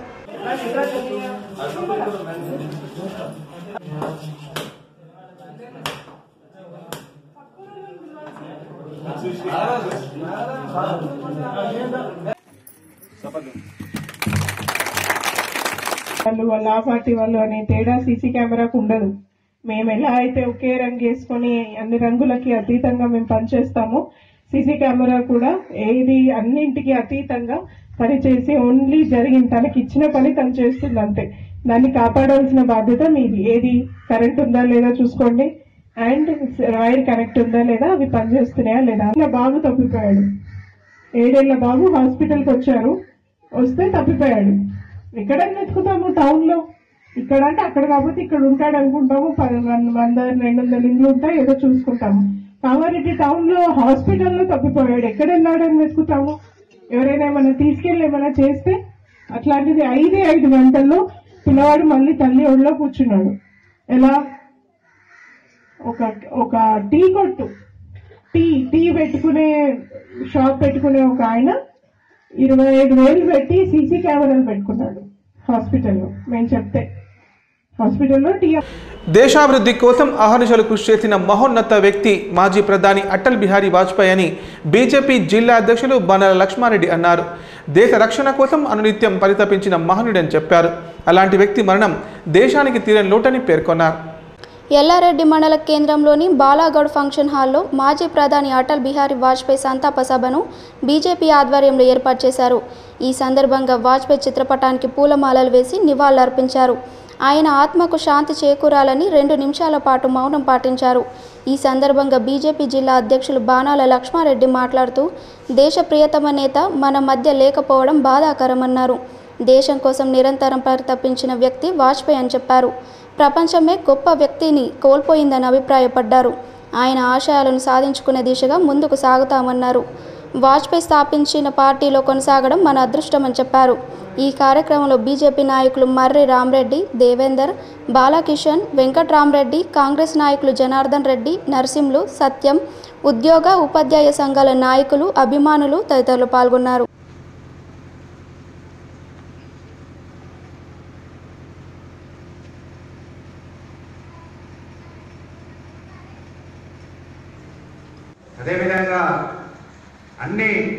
వాళ్ళు వాళ్ళ ఆ పార్టీ వాళ్ళు అనే తేడా సీసీ కెమెరాకు ఉండదు మేము ఎలా అయితే ఒకే రంగు వేసుకొని అన్ని రంగులకి అతీతంగా మేము పనిచేస్తామో సీసీ కెమెరా కూడా ఏది అన్నింటికి అతీతంగా పనిచేసి ఓన్లీ జరిగిన తనకి ఇచ్చిన పని తను చేస్తుంది అంతే దాన్ని కాపాడాల్సిన బాధ్యత మీది ఏది కరెంట్ ఉందా లేదా చూసుకోండి అండ్ వైర్ కనెక్ట్ ఉందా లేదా అవి పనిచేస్తున్నాయా లేదా ఇలా బాబు తప్పిపోయాడు ఏడేళ్ల బాబు హాస్పిటల్కి వచ్చారు వస్తే తప్పిపోయాడు ఎక్కడైనా వెతుకుతాము టౌన్ లో ఇక్కడ అంటే అక్కడ కాబట్టి ఇక్కడ ఉంటాడు అనుకుంటాము పది వంద వంద రెండు వందల ఇండ్లు ఉంటాయి ఏదో చూసుకుంటాము కామారెడ్డి టౌన్ లో హాస్పిటల్లో తప్పిపోయాడు ఎక్కడ వెళ్ళాడని వెతుకుతాము ఎవరైనా ఏమైనా తీసుకెళ్ళి ఏమైనా చేస్తే అట్లాంటిది ఐదే ఐదు గంటల్లో పిల్లవాడు మళ్ళీ తల్లి ఒళ్ళో కూర్చున్నాడు ఎలా ఒక ఒక టీ కొట్టు టీ టీ పెట్టుకునే షాప్ పెట్టుకునే ఒక ఆయన ఇరవై ఐదు వేలు పెట్టి సీసీ కెమెరాలు పెట్టుకున్నాడు హాస్పిటల్లో మేము చెప్తే హాస్పిటల్లో టీ దేశాభివృద్ధి కోసం అహర్నిశలు కృషి చేసిన మహోన్నత వ్యక్తి మాజీ ప్రధాని అటల్ బిహారీ వాజ్పేయి అని బీజేపీ జిల్లా అధ్యక్షులు బనల లక్ష్మారెడ్డి అన్నారు దేశ రక్షణ కోసం అనునిత్యం పరితపించిన మహనీయుడని చెప్పారు అలాంటి వ్యక్తి మరణం దేశానికి తీరని లోటని పేర్కొన్నారు ఎల్లారెడ్డి మండల కేంద్రంలోని బాలాగౌడ్ ఫంక్షన్ హాల్లో మాజీ ప్రధాని అటల్ బిహారీ వాజ్పేయి సంతాప సభను బీజేపీ ఆధ్వర్యంలో ఏర్పాటు చేశారు ఈ సందర్భంగా వాజ్పేయి చిత్రపటానికి పూలమాలలు వేసి నివాళులర్పించారు ఆయన ఆత్మకు శాంతి చేకూరాలని రెండు నిమిషాల పాటు మౌనం పాటించారు ఈ సందర్భంగా బీజేపీ జిల్లా అధ్యక్షులు బాణాల లక్ష్మారెడ్డి మాట్లాడుతూ దేశ ప్రియతమ నేత మన మధ్య లేకపోవడం బాధాకరమన్నారు దేశం కోసం నిరంతరం పరితపించిన వ్యక్తి వాజ్పేయి అని చెప్పారు ప్రపంచమే గొప్ప వ్యక్తిని కోల్పోయిందని అభిప్రాయపడ్డారు ఆయన ఆశయాలను సాధించుకునే దిశగా ముందుకు సాగుతామన్నారు వాజ్పేయి స్థాపించిన పార్టీలో కొనసాగడం మన అదృష్టమని చెప్పారు ఈ కార్యక్రమంలో బీజేపీ నాయకులు మర్రి రామరెడ్డి దేవేందర్ బాలకిషన్ వెంకట్రామరెడ్డి కాంగ్రెస్ నాయకులు జనార్దన్ రెడ్డి నర్సింలు సత్యం ఉద్యోగ ఉపాధ్యాయ సంఘాల నాయకులు అభిమానులు తదితరులు పాల్గొన్నారు అదేవిధంగా అన్ని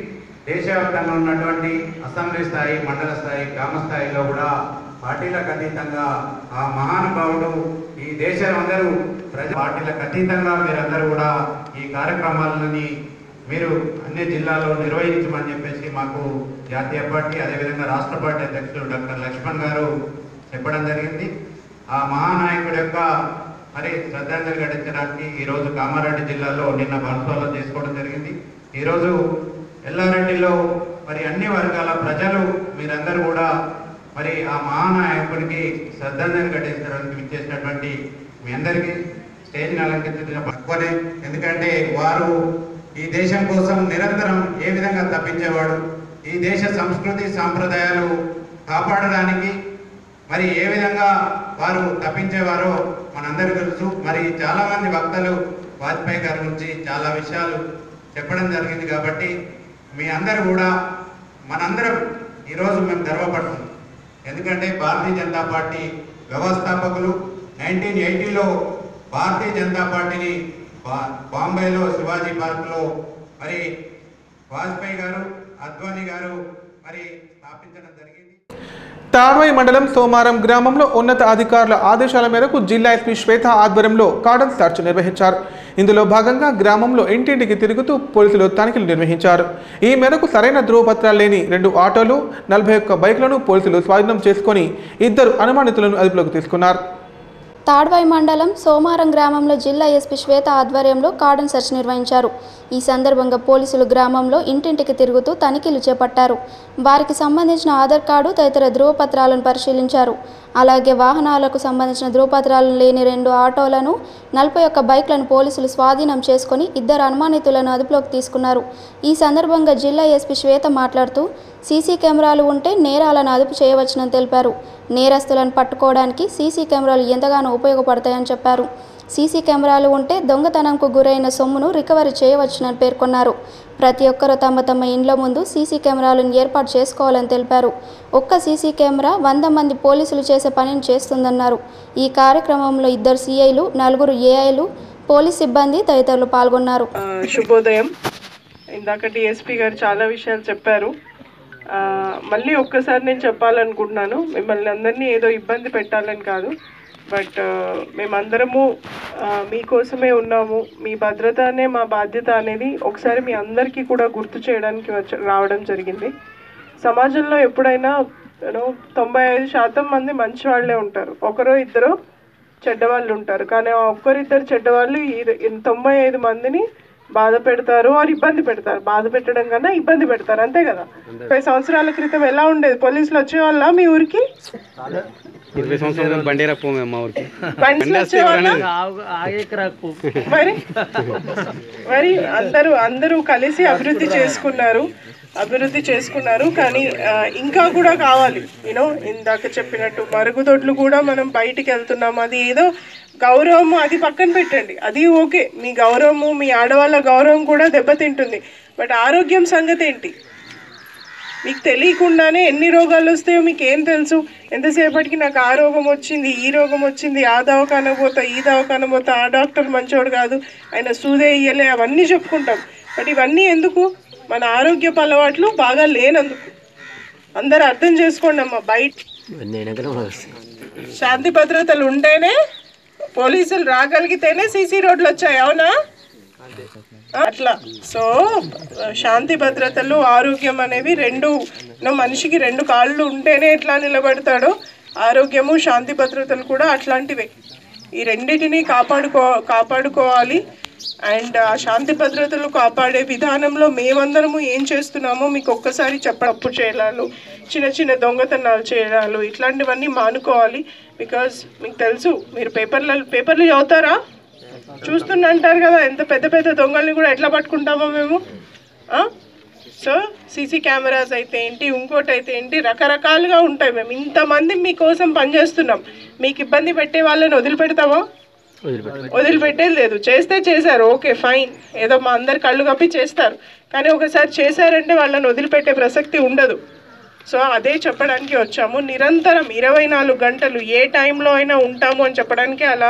దేశవ్యాప్తంగా ఉన్నటువంటి అసెంబ్లీ స్థాయి మండల స్థాయి గ్రామ స్థాయిలో కూడా పార్టీలకు అతీతంగా ఆ మహానుభావుడు ఈ దేశం అందరూ ప్రజ పార్టీలకు అతీతంగా మీరందరూ కూడా ఈ కార్యక్రమాలని మీరు అన్ని జిల్లాల్లో నిర్వహించమని చెప్పేసి మాకు జాతీయ పార్టీ అదేవిధంగా రాష్ట్ర పార్టీ అధ్యక్షులు డాక్టర్ లక్ష్మణ్ గారు చెప్పడం జరిగింది ఆ మహానాయకుడి యొక్క మరి శ్రద్ధాంజలి ఘటించడానికి ఈరోజు కామారెడ్డి జిల్లాలో నిన్న బన్స్వాలో చేసుకోవడం జరిగింది ఈరోజు ఎల్లారెడ్డిలో మరి అన్ని వర్గాల ప్రజలు మీరందరూ కూడా మరి ఆ మహానాయకుడికి శ్రద్ధాంజలి ఘటించడానికి విచ్చేసినటువంటి మీ అందరికీ స్టేజ్ని అలంకరించిన తక్కువనే ఎందుకంటే వారు ఈ దేశం కోసం నిరంతరం ఏ విధంగా తప్పించేవాడు ఈ దేశ సంస్కృతి సాంప్రదాయాలు కాపాడడానికి మరి ఏ విధంగా వారు తప్పించేవారో మనందరికీ తెలుసు మరి చాలా మంది వక్తలు వాజ్పేయి గారి గురించి చాలా విషయాలు చెప్పడం జరిగింది కాబట్టి మీ అందరూ కూడా మనందరం ఈరోజు మేము గర్వపడుతున్నాం ఎందుకంటే భారతీయ జనతా పార్టీ వ్యవస్థాపకులు నైన్టీన్ ఎయిటీలో భారతీయ జనతా పార్టీని బా- బాంబేలో శివాజీ పార్క్లో మరి వాజ్పేయి గారు అద్వానీ గారు మరి స్థాపించడం జరిగింది తాడ్వాయి మండలం సోమారం గ్రామంలో ఉన్నత అధికారుల ఆదేశాల మేరకు జిల్లా ఎస్పీ శ్వేత ఆధ్వర్యంలో కార్డన్ సెర్చ్ నిర్వహించారు ఇందులో భాగంగా గ్రామంలో ఇంటింటికి తిరుగుతూ పోలీసులు తనిఖీలు నిర్వహించారు ఈ మేరకు సరైన ధృవపత్రాలు లేని రెండు ఆటోలు నలభై ఒక్క బైక్లను పోలీసులు స్వాధీనం చేసుకొని ఇద్దరు అనుమానితులను అదుపులోకి తీసుకున్నారు తాడ్వాయి మండలం సోమారం గ్రామంలో జిల్లా ఎస్పీ శ్వేత ఆధ్వర్యంలో కార్డన్ సెర్చ్ నిర్వహించారు ఈ సందర్భంగా పోలీసులు గ్రామంలో ఇంటింటికి తిరుగుతూ తనిఖీలు చేపట్టారు వారికి సంబంధించిన ఆధార్ కార్డు తదితర ధృవపత్రాలను పరిశీలించారు అలాగే వాహనాలకు సంబంధించిన ధృవపత్రాలు లేని రెండు ఆటోలను నలభై ఒక్క బైక్లను పోలీసులు స్వాధీనం చేసుకొని ఇద్దరు అనుమానితులను అదుపులోకి తీసుకున్నారు ఈ సందర్భంగా జిల్లా ఎస్పీ శ్వేత మాట్లాడుతూ సీసీ కెమెరాలు ఉంటే నేరాలను అదుపు చేయవచ్చునని తెలిపారు నేరస్తులను పట్టుకోవడానికి సీసీ కెమెరాలు ఎంతగానో ఉపయోగపడతాయని చెప్పారు సీసీ కెమెరాలు ఉంటే దొంగతనంకు గురైన సొమ్మును రికవరీ చేయవచ్చునని పేర్కొన్నారు ప్రతి ఒక్కరూ తమ తమ ఇండ్ల ముందు సీసీ కెమెరాలను ఏర్పాటు చేసుకోవాలని తెలిపారు ఒక్క సీసీ కెమెరా వంద మంది పోలీసులు చేసే పనిని చేస్తుందన్నారు ఈ కార్యక్రమంలో ఇద్దరు సీఐలు నలుగురు ఏఐలు పోలీస్ సిబ్బంది తదితరులు పాల్గొన్నారు ఆ, శుభోదయం ఇందాక డిఎస్పి గారు చాలా విషయాలు చెప్పారు ఆ, మళ్ళీ ఒక్కసారి నేను చెప్పాలనుకుంటున్నాను మిమ్మల్ని అందరినీ ఏదో ఇబ్బంది పెట్టాలని కాదు బట్ మేమందరము ఆ, మీకోసమే ఉన్నాము మీ భద్రతనే మా బాధ్యత అనేది ఒకసారి మీ అందరికీ కూడా గుర్తు చేయడానికి వచ్చ రావడం జరిగింది సమాజంలో ఎప్పుడైనా యూనో తొంభై ఐదు శాతం మంది మంచి వాళ్ళే ఉంటారు ఒకరో ఇద్దరు చెడ్డవాళ్ళు ఉంటారు కానీ ఆ ఒక్కరిద్దరు చెడ్డవాళ్ళు ఈ ఈ తొంభై ఐదు మందిని బాధ పెడతారు వారు ఇబ్బంది పెడతారు బాధ పెట్టడం కన్నా ఇబ్బంది పెడతారు అంతే కదా ముప్పై సంవత్సరాల క్రితం ఎలా ఉండేది పోలీసులు వచ్చేవాళ్ళ మీ ఊరికి ఇరవై సంవత్సరాలు బండి రాకపో మేము మా ఊరికి బండిలో బండి వస్తే వచ్చేవాళ్ళ? ఎవరైనా మరి మరి అందరూ అందరూ కలిసి అభివృద్ధి చేసుకున్నారు అభివృద్ధి చేసుకున్నారు కానీ ఆ, ఇంకా కూడా కావాలి యూనో ఇందాక చెప్పినట్టు మరుగుదొడ్లు కూడా మనం బయటికి వెళ్తున్నాం అది ఏదో గౌరవము అది పక్కన పెట్టండి అది ఓకే మీ గౌరవము మీ ఆడవాళ్ళ గౌరవం కూడా దెబ్బతింటుంది బట్ ఆరోగ్యం సంగతి ఏంటి మీకు తెలియకుండానే ఎన్ని రోగాలు వస్తాయో మీకు ఏం తెలుసు ఎంతసేపటికి నాకు ఆ రోగం వచ్చింది ఈ రోగం వచ్చింది ఆ దవాఖాన పోతా ఈ దవాఖాన పోతా ఆ డాక్టర్ మంచోడు కాదు ఆయన సూదే ఇయ్యలే అవన్నీ చెప్పుకుంటాం బట్ ఇవన్నీ ఎందుకు మన ఆరోగ్యపు అలవాట్లు బాగా లేనందుకు అందరు అర్థం చేసుకోండి అమ్మా బయట శాంతి భద్రతలు ఉంటేనే పోలీసులు రాగలిగితేనే సీసీ రోడ్లు వచ్చాయి అవునా అట్లా సో శాంతి భద్రతలు ఆరోగ్యం అనేవి రెండు నా మనిషికి రెండు కాళ్ళు ఉంటేనే ఎట్లా నిలబడతాడో ఆరోగ్యము శాంతి భద్రతలు కూడా అట్లాంటివే ఈ రెండింటిని కాపాడుకో కాపాడుకోవాలి అండ్ ఆ శాంతి భద్రతలు కాపాడే విధానంలో మేమందరము ఏం చేస్తున్నామో మీకు ఒక్కసారి చెప్పడప్పు చేయడాలు చిన్న చిన్న దొంగతనాలు చేయడాలు ఇట్లాంటివన్నీ మానుకోవాలి బికాజ్ మీకు తెలుసు మీరు పేపర్ల పేపర్లు చదువుతారా చూస్తున్నా అంటారు కదా ఎంత పెద్ద పెద్ద దొంగల్ని కూడా ఎట్లా పట్టుకుంటామో మేము ఆ? సో సీసీ కెమెరాస్ అయితే ఏంటి ఇంకోటి అయితే ఏంటి రకరకాలుగా ఉంటాయి మేము ఇంతమంది మీకోసం పనిచేస్తున్నాం మీకు ఇబ్బంది పెట్టే వాళ్ళని వదిలిపెడతామా వదిలిపెట్టేది లేదు చేస్తే చేశారు ఓకే ఫైన్ ఏదో మా అందరు కళ్ళు కప్పి చేస్తారు కానీ ఒకసారి చేశారంటే వాళ్ళని వదిలిపెట్టే ప్రసక్తి ఉండదు సో అదే చెప్పడానికి వచ్చాము నిరంతరం ఇరవై నాలుగు గంటలు ఏ టైంలో అయినా ఉంటాము అని చెప్పడానికి అలా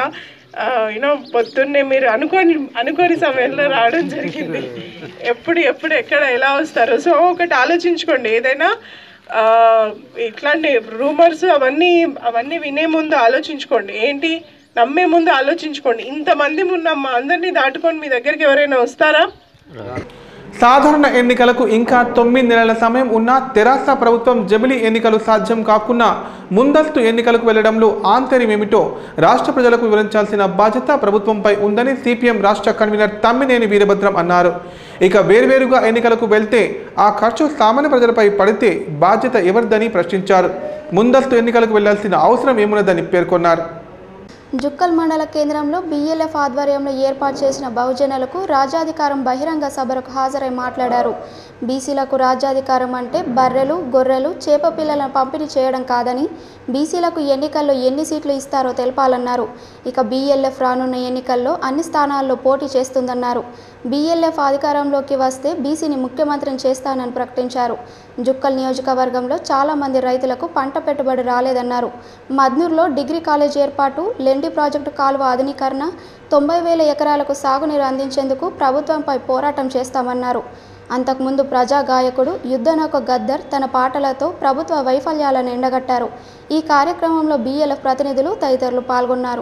యూనో పొద్దున్నే మీరు అనుకోని అనుకోని సమయంలో రావడం జరిగింది ఎప్పుడు ఎప్పుడు ఎక్కడ ఎలా వస్తారు సో ఒకటి ఆలోచించుకోండి ఏదైనా ఆ, ఇట్లాంటి రూమర్స్ అవన్నీ అవన్నీ వినే ముందు ఆలోచించుకోండి ఏంటి నమ్మే ముందు ఆలోచించుకోండి ఇంతమంది ఉన్నాం మా అందరినీ దాటుకొని మీ దగ్గరికి ఎవరైనా వస్తారా సాధారణ ఎన్నికలకు ఇంకా తొమ్మిది నెలల సమయం ఉన్న తెరాస ప్రభుత్వం జమిలీ ఎన్నికలు సాధ్యం కాకున్నా ముందస్తు ఎన్నికలకు వెళ్లడంలో ఆంతర్యం ఏమిటో రాష్ట్ర ప్రజలకు వివరించాల్సిన బాధ్యత ప్రభుత్వంపై ఉందని సిపిఎం రాష్ట్ర కన్వీనర్ తమ్మినేని వీరభద్రం అన్నారు ఇక వేర్వేరుగా ఎన్నికలకు వెళ్తే ఆ ఖర్చు సామాన్య ప్రజలపై పడితే బాధ్యత ఎవరిదని ప్రశ్నించారు ముందస్తు ఎన్నికలకు వెళ్లాల్సిన అవసరం ఏమున్నదని పేర్కొన్నారు జుక్కల్ మండల కేంద్రంలో బీఎల్ఎఫ్ ఆధ్వర్యంలో ఏర్పాటు చేసిన బహుజనులకు రాజ్యాధికారం బహిరంగ సభలకు హాజరై మాట్లాడారు బీసీలకు రాజ్యాధికారం అంటే బర్రెలు గొర్రెలు చేప పిల్లలను పంపిణీ చేయడం కాదని బీసీలకు ఎన్నికల్లో ఎన్ని సీట్లు ఇస్తారో తెలపాలన్నారు ఇక బీఎల్ఎఫ్ రానున్న ఎన్నికల్లో అన్ని స్థానాల్లో పోటీ చేస్తుందన్నారు బీఎల్ఎఫ్ అధికారంలోకి వస్తే బీసీని ముఖ్యమంత్రిని చేస్తానని ప్రకటించారు జుక్కల్ నియోజకవర్గంలో చాలామంది రైతులకు పంట పెట్టుబడి రాలేదన్నారు మద్నూరులో డిగ్రీ కాలేజ్ ఏర్పాటు లెండి ప్రాజెక్టు కాలువ ఆధునీకరణ తొంభై వేల ఎకరాలకు సాగునీరు అందించేందుకు ప్రభుత్వంపై పోరాటం చేస్తామన్నారు అంతకుముందు ప్రజా గాయకుడు యుద్ధనౌక గద్దర్ తన పాటలతో ప్రభుత్వ వైఫల్యాలను ఎండగట్టారు ఈ కార్యక్రమంలో బీఎల్ఎఫ్ ప్రతినిధులు తదితరులు పాల్గొన్నారు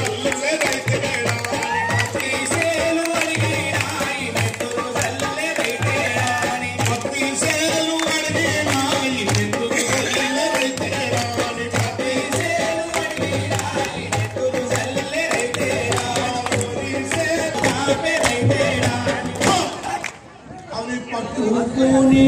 అవి పట్టుకొని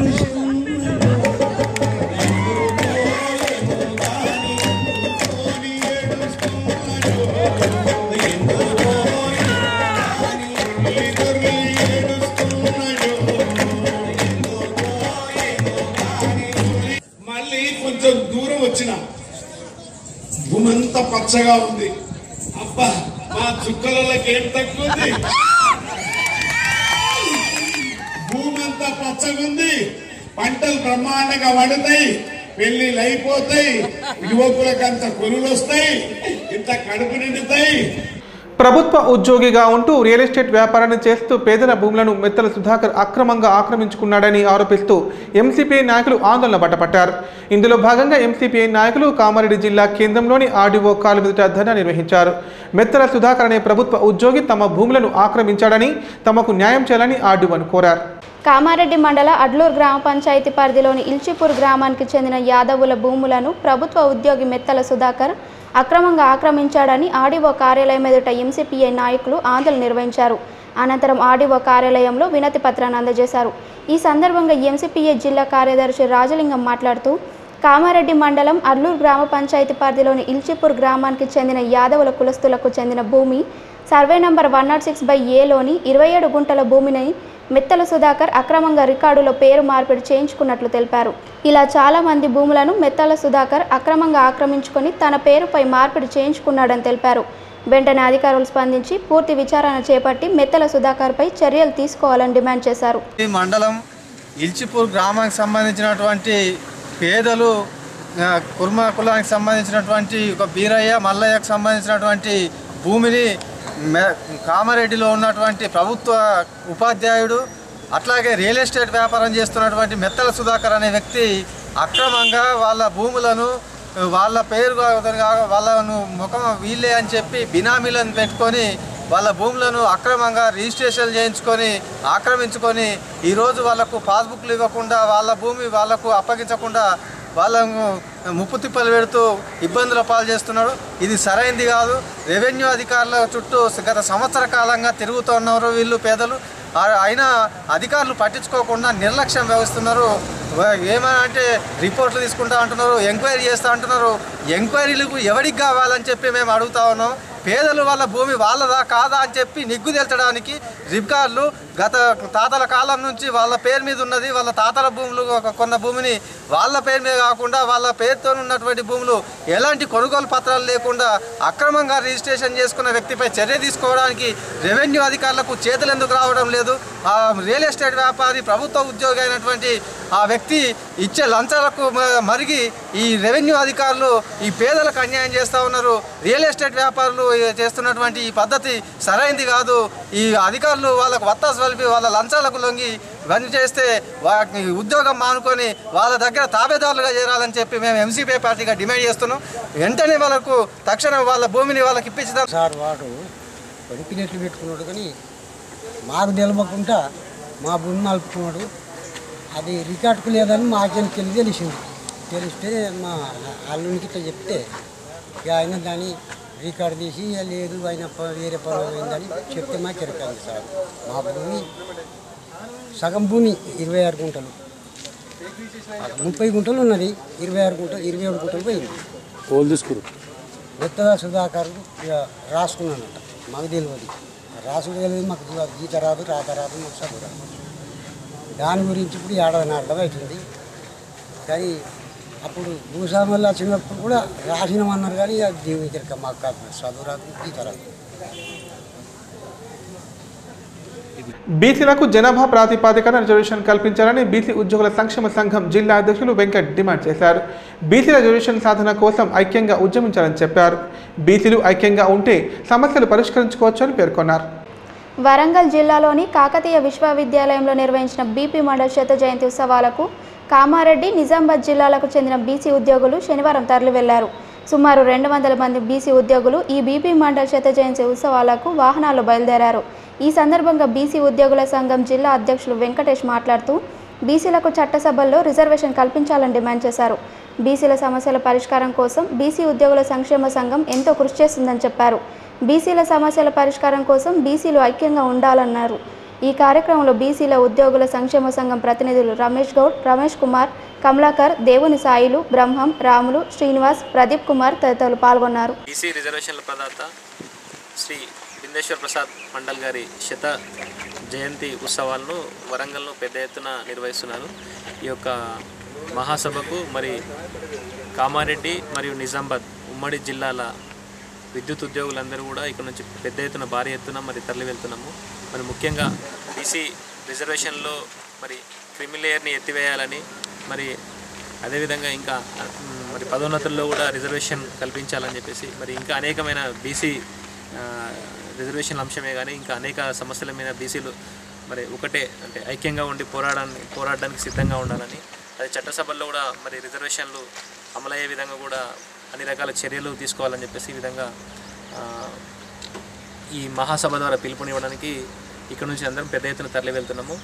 మళ్ళీ కొంచెం దూరం వచ్చిన భూమంతా పచ్చగా ఉంది అబ్బా మా చుక్కలకి ఏం తక్కువ ఉంది భూమి అంతా పచ్చగుంది పంటలు బ్రహ్మాండంగా పడతాయి పెళ్లిళ్ళు అయిపోతాయి యువకులకు అంత కొనులు వస్తాయి ఇంత కడుపు నిండుతాయి ప్రభుత్వ ఉద్యోగిగా ఉంటూ రియల్ ఎస్టేట్ వ్యాపారాన్ని చేస్తూ పేదల భూములను మెత్తల సుధాకర్ అక్రమంగా ఆక్రమించుకున్నాడని ఆరోపిస్తూ ఎంసీపీఐ నాయకులు ఆందోళన బట్టపట్టారు ఇందులో భాగంగా ఎంసీపీఐ నాయకులు కామారెడ్డి జిల్లా కేంద్రంలోని ఆర్డీఓ కాలు ఎదుట ధర్నా నిర్వహించారు మెత్తల సుధాకర్ అనే ప్రభుత్వ ఉద్యోగి తమ భూములను ఆక్రమించాడని తమకు న్యాయం చేయాలని ఆర్డీఓను కోరారు కామారెడ్డి మండల అడ్లూరు గ్రామ పంచాయతీ పరిధిలోని ఇల్చిపూర్ గ్రామానికి చెందిన యాదవుల భూములను ప్రభుత్వ ఉద్యోగి మెత్తల సుధాకర్ అక్రమంగా ఆక్రమించాడని ఆర్డీఓ కార్యాలయం ఎదుట ఎంసీపీఐ నాయకులు ఆందోళన నిర్వహించారు అనంతరం ఆర్డీఓ కార్యాలయంలో వినతి పత్రాన్ని అందజేశారు ఈ సందర్భంగా ఎంసీపీఐ జిల్లా కార్యదర్శి రాజలింగం మాట్లాడుతూ కామారెడ్డి మండలం అర్లూరు గ్రామ పంచాయతీ పరిధిలోని ఇల్చిపూర్ గ్రామానికి చెందిన యాదవుల కులస్తులకు చెందిన భూమి survey number one nought six by ఏలోని ఇరవై ఏడు గుంటల భూమిని మిత్తల సుధాకర్ అక్రమంగా రికార్డులో పేరు మార్పిడి చేయించుకున్నట్లు తెలిపారు ఇలా చాలా మంది భూములను మెత్తల సుధాకర్ అక్రమంగా ఆక్రమించుకొని తన పేరుపై మార్పిడి చేయించుకున్నాడని తెలిపారు వెంటనే అధికారులు స్పందించి పూర్తి విచారణ చేపట్టి మెత్తల సుధాకర్పై చర్యలు తీసుకోవాలని డిమాండ్ చేశారు ఈ మండలం ఇల్చిపూర్ గ్రామానికి సంబంధించినటువంటి పేదలు ఆ, కుర్మ కులానికి సంబంధించినటువంటి ఒక బీరయ్య మల్లయ్యకు సంబంధించినటువంటి భూమిని మె- కామారెడ్డిలో ఉన్నటువంటి ప్రభుత్వ ఉపాధ్యాయుడు అట్లాగే రియల్ ఎస్టేట్ వ్యాపారం చేస్తున్నటువంటి మెత్తల సుధాకర్ అనే వ్యక్తి అక్రమంగా వాళ్ళ భూములను వాళ్ళ పేరు కా- వాళ్ళను ముఖం వీళ్ళే అని చెప్పి బినామీలను పెట్టుకొని వాళ్ళ భూములను అక్రమంగా రిజిస్ట్రేషన్ చేయించుకొని ఆక్రమించుకొని ఈరోజు వాళ్ళకు పాస్బుక్లు ఇవ్వకుండా వాళ్ళ భూమి వాళ్ళకు అప్పగించకుండా వాళ్ళను ముప్పు తిప్పలు పెడుతూ ఇబ్బందుల పాలు చేస్తున్నాడు ఇది సరైంది కాదు రెవెన్యూ అధికారుల చుట్టూ గత సంవత్సర కాలంగా తిరుగుతున్నారు వీళ్ళు పేదలు ఆ- అయినా అధికారులు పట్టించుకోకుండా నిర్లక్ష్యం వ్యవస్తున్నారు ఏమని అంటే రిపోర్ట్లు తీసుకుంటా అంటున్నారు ఎంక్వైరీ చేస్తా అంటున్నారు ఎంక్వైరీలకు ఎవరికి కావాలని చెప్పి మేము అడుగుతా ఉన్నాం పేదలు వాళ్ళ భూమి వాళ్ళదా కాదా అని చెప్పి నిగ్గు తెల్చడానికి రికార్డులు గత తాతల కాలం నుంచి వాళ్ళ పేరు మీద ఉన్నది వాళ్ళ తాతల భూములు ఒక కొన్న భూమిని వాళ్ళ పేరు మీద కాకుండా వాళ్ళ పేరుతో ఉన్నటువంటి భూములు ఎలాంటి కొనుగోలు పత్రాలు లేకుండా అక్రమంగా రిజిస్ట్రేషన్ చేసుకున్న వ్యక్తిపై చర్య తీసుకోవడానికి రెవెన్యూ అధికారులకు చేతులు ఎందుకు రావడం లేదు ఆ రియల్ ఎస్టేట్ వ్యాపారి ప్రభుత్వ ఉద్యోగి అయినటువంటి ఆ వ్యక్తి ఇచ్చే లంచాలకు మ- మరిగి ఈ రెవెన్యూ అధికారులు ఈ పేదలకు అన్యాయం చేస్తూ ఉన్నారు రియల్ ఎస్టేట్ వ్యాపారులు చేస్తున్నటువంటి ఈ పద్ధతి సరైంది కాదు ఈ అధికారులు వాళ్ళకు వత్తాసు కలిపి వాళ్ళ లంచాలకు లొంగి బంద్ చేస్తే వాటిని ఉద్యోగం మానుకొని వాళ్ళ దగ్గర తాబేదారులుగా చేరాలని చెప్పి మేము ఎంసీపీ పార్టీగా డిమాండ్ చేస్తున్నాం వెంటనే వాళ్ళకు తక్షణం వాళ్ళ భూమిని వాళ్ళకి ఇప్పించుదాం సార్ వాడు పనికినట్లు పెట్టుకున్నాడు కానీ మాకు నిలవకుండా మా భూమి మలుపుకున్నాడు అది రికార్డుకు లేదని మాకెళ్ళి వెళ్ళి తెలిసింది తెలిస్తే మా అల్లునికి ఇట్లా చెప్తే ఇక ఆయన దాన్ని రికార్డు తీసి "ఇక లేదు ఆయన ప- వేరే పొలం అయిందని చెప్తే మాకు ఎరకండి సార్ మా భూమి సగం భూమి ఇరవై ఆరు గుంటలు ముప్పై గుంటలు ఉన్నది ఇరవై ఆరు గుంటలు ఇరవై ఏడు గుంటలు పోయింది వాళ్ళు తీసుకురు కొత్తగా సుధాకర్ ఇక రాసుకున్నానంట మాకు తెలియదు రాసుడు తెలియదు మాకు చూ- గీత రాదు రాత రాదు మాకు చదువు రాదు దాని గురించి ఇప్పుడు ఏడాది అర్థమవుతుంది కానీ అప్పుడు భూస్వాములు వచ్చినప్పుడు కూడా రాసినామన్నారు కానీ ఇక జీవిత మాకు కాదు చదువు రాదు గీత రాదు బీసీలకు జనాభా ప్రాతిపాదికన రిజర్వేషన్ కల్పించాలని బీసీ ఉద్యోగుల సంక్షేమ సంఘం జిల్లా అధ్యక్షులు వెంకట్ డిమాండ్ చేశారు బీసీల రిజర్వేషన్ సాధన కోసం ఐక్యంగా ఉద్యమించాలని చెప్పారు బీసీలు ఐక్యంగా ఉంటే సమస్యలు పరిష్కరించుకోవచ్చని పేర్కొన్నారు వరంగల్ జిల్లాలోని కాకతీయ విశ్వవిద్యాలయంలో నిర్వహించిన బీపీ మండల్ శత జయంతి ఉత్సవాలకు కామారెడ్డి నిజామాబాద్ జిల్లాలకు చెందిన బీసీ ఉద్యోగులు శనివారం తరలి వెళ్లారు సుమారు రెండు వందల మంది బీసీ ఉద్యోగులు ఈ బీపీ మండల్ శత జయంతి ఉత్సవాలకు వాహనాల్లో బయలుదేరారు ఈ సందర్భంగా బీసీ ఉద్యోగుల సంఘం జిల్లా అధ్యక్షులు వెంకటేష్ మాట్లాడుతూ బీసీలకు చట్టసభల్లో రిజర్వేషన్ కల్పించాలని డిమాండ్ చేశారు బీసీల సమస్యల పరిష్కారం కోసం బీసీ ఉద్యోగుల సంక్షేమ సంఘం ఎంతో కృషి చేస్తుందని చెప్పారు బీసీల సమస్యల పరిష్కారం కోసం బీసీలు ఐక్యంగా ఉండాలన్నారు ఈ కార్యక్రమంలో బీసీల ఉద్యోగుల సంక్షేమ సంఘం ప్రతినిధులు రమేష్ గౌడ్ రమేష్ కుమార్ కమలాకర్ దేవుని సాయిలు బ్రహ్మం రాములు శ్రీనివాస్ ప్రదీప్ కుమార్ తదితరులు పాల్గొన్నారు బీసీ రిజర్వేషన్ల ప్రదాత శ్రీ బిందేశ్వర్ ప్రసాద్ మండల్ గారి శత జయంతి ఉత్సవాలను వరంగల్లో పెద్ద ఎత్తున నిర్వహిస్తున్నారు ఈ యొక్క మహాసభకు మరి కామారెడ్డి మరియు నిజామాబాద్ ఉమ్మడి జిల్లాల విద్యుత్ ఉద్యోగులందరూ కూడా ఇక్కడ నుంచి పెద్ద ఎత్తున భారీ ఎత్తున మరి తరలి వెళ్తున్నాము మరి ముఖ్యంగా బీసీ రిజర్వేషన్లో మరి క్రిమిలేయర్ని ఎత్తివేయాలని మరి అదేవిధంగా ఇంకా మ్, మరి పదోన్నతుల్లో కూడా రిజర్వేషన్ కల్పించాలని చెప్పేసి మరి ఇంకా అనేకమైన బీసీ రిజర్వేషన్ అంశమే కానీ ఇంకా అనేక సమస్యల మీద బీసీలు మరి ఒకటే అంటే ఐక్యంగా ఉండి పోరాడాన్ని పోరాడడానికి సిద్ధంగా ఉండాలని అది చట్టసభల్లో కూడా మరి రిజర్వేషన్లు అమలయ్యే విధంగా కూడా అన్ని రకాల చర్యలు తీసుకోవాలని చెప్పేసి ఈ విధంగా ఆ, ఈ మహాసభ ద్వారా పిలుపునివ్వడానికి ఇక్కడ నుంచి అందరం పెద్ద ఎత్తున తరలి వెళ్తున్నాము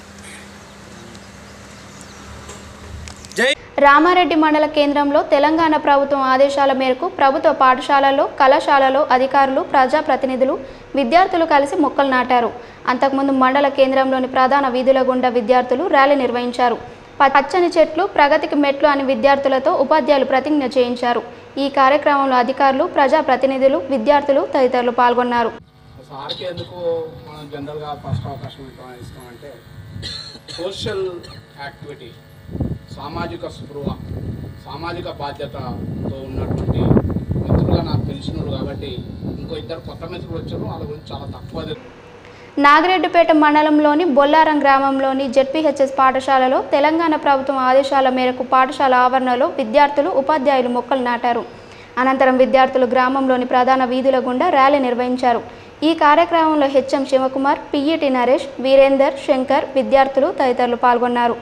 రామారెడ్డి మండల కేంద్రంలో తెలంగాణ ప్రభుత్వం ఆదేశాల మేరకు ప్రభుత్వ పాఠశాలల్లో కళాశాలలో అధికారులు ప్రజాప్రతినిధులు విద్యార్థులు కలిసి మొక్కలు నాటారు అంతకుముందు మండల కేంద్రంలోని ప్రధాన వీధుల గుండా విద్యార్థులు ర్యాలీ నిర్వహించారు ప- పచ్చని చెట్లు ప్రగతికి మెట్లు అని విద్యార్థులతో ఉపాధ్యాయులు ప్రతిజ్ఞ చేయించారు ఈ కార్యక్రమంలో అధికారులు ప్రజాప్రతినిధులు విద్యార్థులు తదితరులు పాల్గొన్నారు సార్కి ఎందుకు మనం జనరల్గా ఫస్ట్ అవకాశం ఇస్తాం ఇస్తామంటే సోషల్ యాక్టివిటీ సామాజిక స్పృహ సామాజిక బాధ్యతతో ఉన్నటువంటి మిత్రులుగా నాకు తెలిసినోడు కాబట్టి ఇంకో ఇద్దరు కొత్త మిత్రులు వచ్చారు వాళ్ళ గురించి చాలా తక్కువ తెలుసు నాగిరెడ్డిపేట మండలంలోని బొల్లారం గ్రామంలోని జెడ్పీహెచ్ఎస్ పాఠశాలలో తెలంగాణ ప్రభుత్వం ఆదేశాల మేరకు పాఠశాల ఆవరణలో విద్యార్థులు ఉపాధ్యాయులు మొక్కలు నాటారు అనంతరం విద్యార్థులు గ్రామంలోని ప్రధాన వీధుల గుండా ర్యాలీ నిర్వహించారు ఈ కార్యక్రమంలో హెచ్ఎం శివకుమార్ పిఈటి నరేష్ వీరేందర్ శంకర్ విద్యార్థులు తదితరులు పాల్గొన్నారు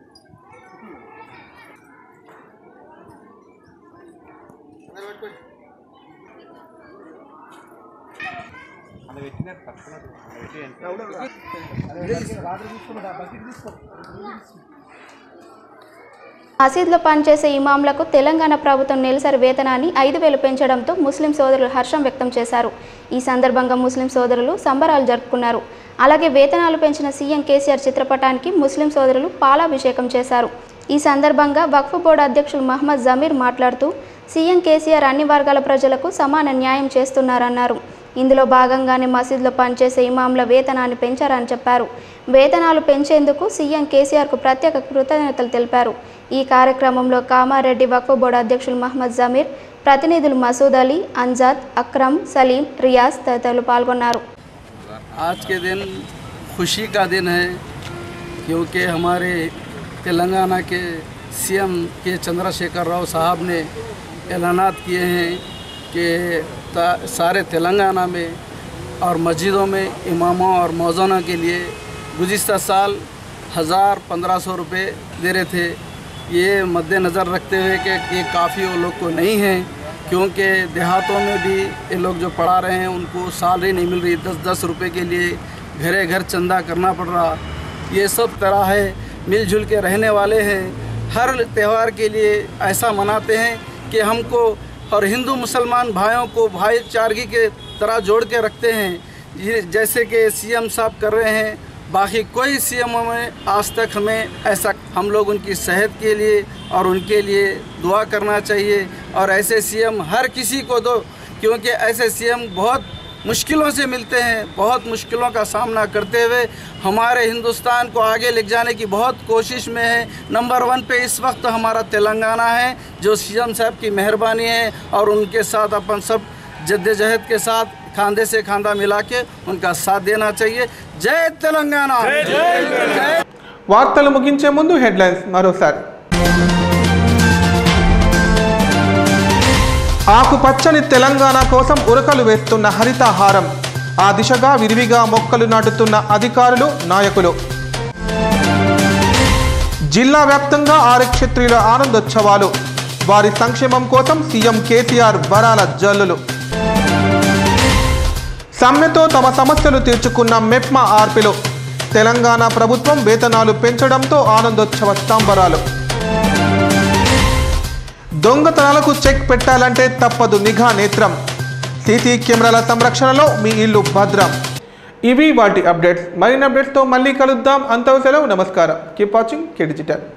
మసీద్లో పనిచేసే ఇమాంలకు తెలంగాణ ప్రభుత్వం నెలసరి వేతనాన్ని ఐదు వేలు పెంచడంతో ముస్లిం సోదరులు హర్షం వ్యక్తం చేశారు ఈ సందర్భంగా ముస్లిం సోదరులు సంబరాలు జరుపుకున్నారు అలాగే వేతనాలు పెంచిన సీఎం కేసీఆర్ చిత్రపటానికి ముస్లిం సోదరులు పాలాభిషేకం చేశారు ఈ సందర్భంగా వక్ఫ్ బోర్డు అధ్యక్షులు మహమ్మద్ జమీర్ మాట్లాడుతూ సీఎం కేసీఆర్ అన్ని వర్గాల ప్రజలకు సమాన న్యాయం చేస్తున్నారన్నారు ఇందులో భాగంగానే మసీదులో పనిచేసే ఇమాంల వేతనాన్ని పెంచారని చెప్పారు వేతనాలు పెంచేందుకు సీఎం కేసీఆర్కు ప్రత్యేక కృతజ్ఞతలు తెలిపారు ఈ కార్యక్రమంలో కామారెడ్డి వక్ఫ్ బోర్డు అధ్యక్షులు మహమ్మద్ జమీర్ ప్రతినిధులు మసూద్ అలీ అంజాద్ అక్రమ్ సలీం రియాజ్ తదితరులు పాల్గొన్నారు आज के दिन खुशी का दिन है क्योंकि हमारे तेलंगाना के सीएम के चंद्रशेखर राव साहब ने ऐलानात किए हैं कि ता- सारे तेलंगाना में और मस्जिदों में इमामों और मौजाना के लिए गुज्त साल हज़ार पंद्रह सौ रुपये दे रहे थे ये मद्देनज़र रखते हुए कि ये काफ़ी वो लोग को नहीं है क्योंकि देहातों में भी ये लोग जो पढ़ा रहे हैं उनको सैलरी नहीं मिल रही दस दस रुपये के लिए घरे घर चंदा करना पड़ रहा ये सब तरह है मिलजुल के रहने वाले हैं हर त्यौहार के लिए ऐसा मनाते हैं कि हमको और हिंदू मुसलमान भाइयों को भाईचारगी के तरह जोड़ के रखते हैं ये जैसे कि सीएम साहब कर रहे हैं बाकी कोई सीएम में आज तक हमें ऐसा हम लोग उनकी सेहत के लिए और उनके लिए दुआ करना चाहिए और ऐसे सीएम हर किसी को दो क्योंकि ऐसे सीएम बहुत मुश्किलों से मिलते हैं बहुत मुश्किलों का सामना करते हुए हमारे हिंदुस्तान को आगे ले जाने की बहुत कोशिश में है नंबर वन पे इस वक्त हमारा तेलंगाना है जो सीएम साहब की मेहरबानी है और उनके साथ अपन सब जद्दोजहद के साथ खांधे से खांधा मिला के उनका साथ देना चाहिए जय तेलंगाना जय వార్తలు ముగించే ముందు హెడ్లైన్స్ మరోసారి ఆకుపచ్చని తెలంగాణ కోసం ఉరకలు వేస్తున్న హరితహారం ఆ దిశగా విరివిగా మొక్కలు నాటుతున్న అధికారులు నాయకులు జిల్లా వ్యాప్తంగా ఆరక్షత్రియుల ఆనందోత్సవాలు వారి సంక్షేమం కోసం సీఎం కేసీఆర్ వరాల జల్లులు సమ్మెతో తమ సమస్యలు తీర్చుకున్న మెప్మా ఆర్పిలు తెలంగాణ ప్రభుత్వం వేతనాలు పెంచడంతో ఆనందోత్సవ సంబరాలు దొంగతనాలకు చెక్ పెట్టాలంటే తప్పదు నిఘా నేత్రం సీసీ కెమెరాల సంరక్షణలో మీ ఇల్లు భద్రం ఇవి వాటి అప్డేట్స్ మరిన్ని అప్డేట్స్తో మళ్ళీ కలుద్దాం అంతవరకు సెలవు నమస్కారం కీప్ వాచింగ్ కే డిజిటల్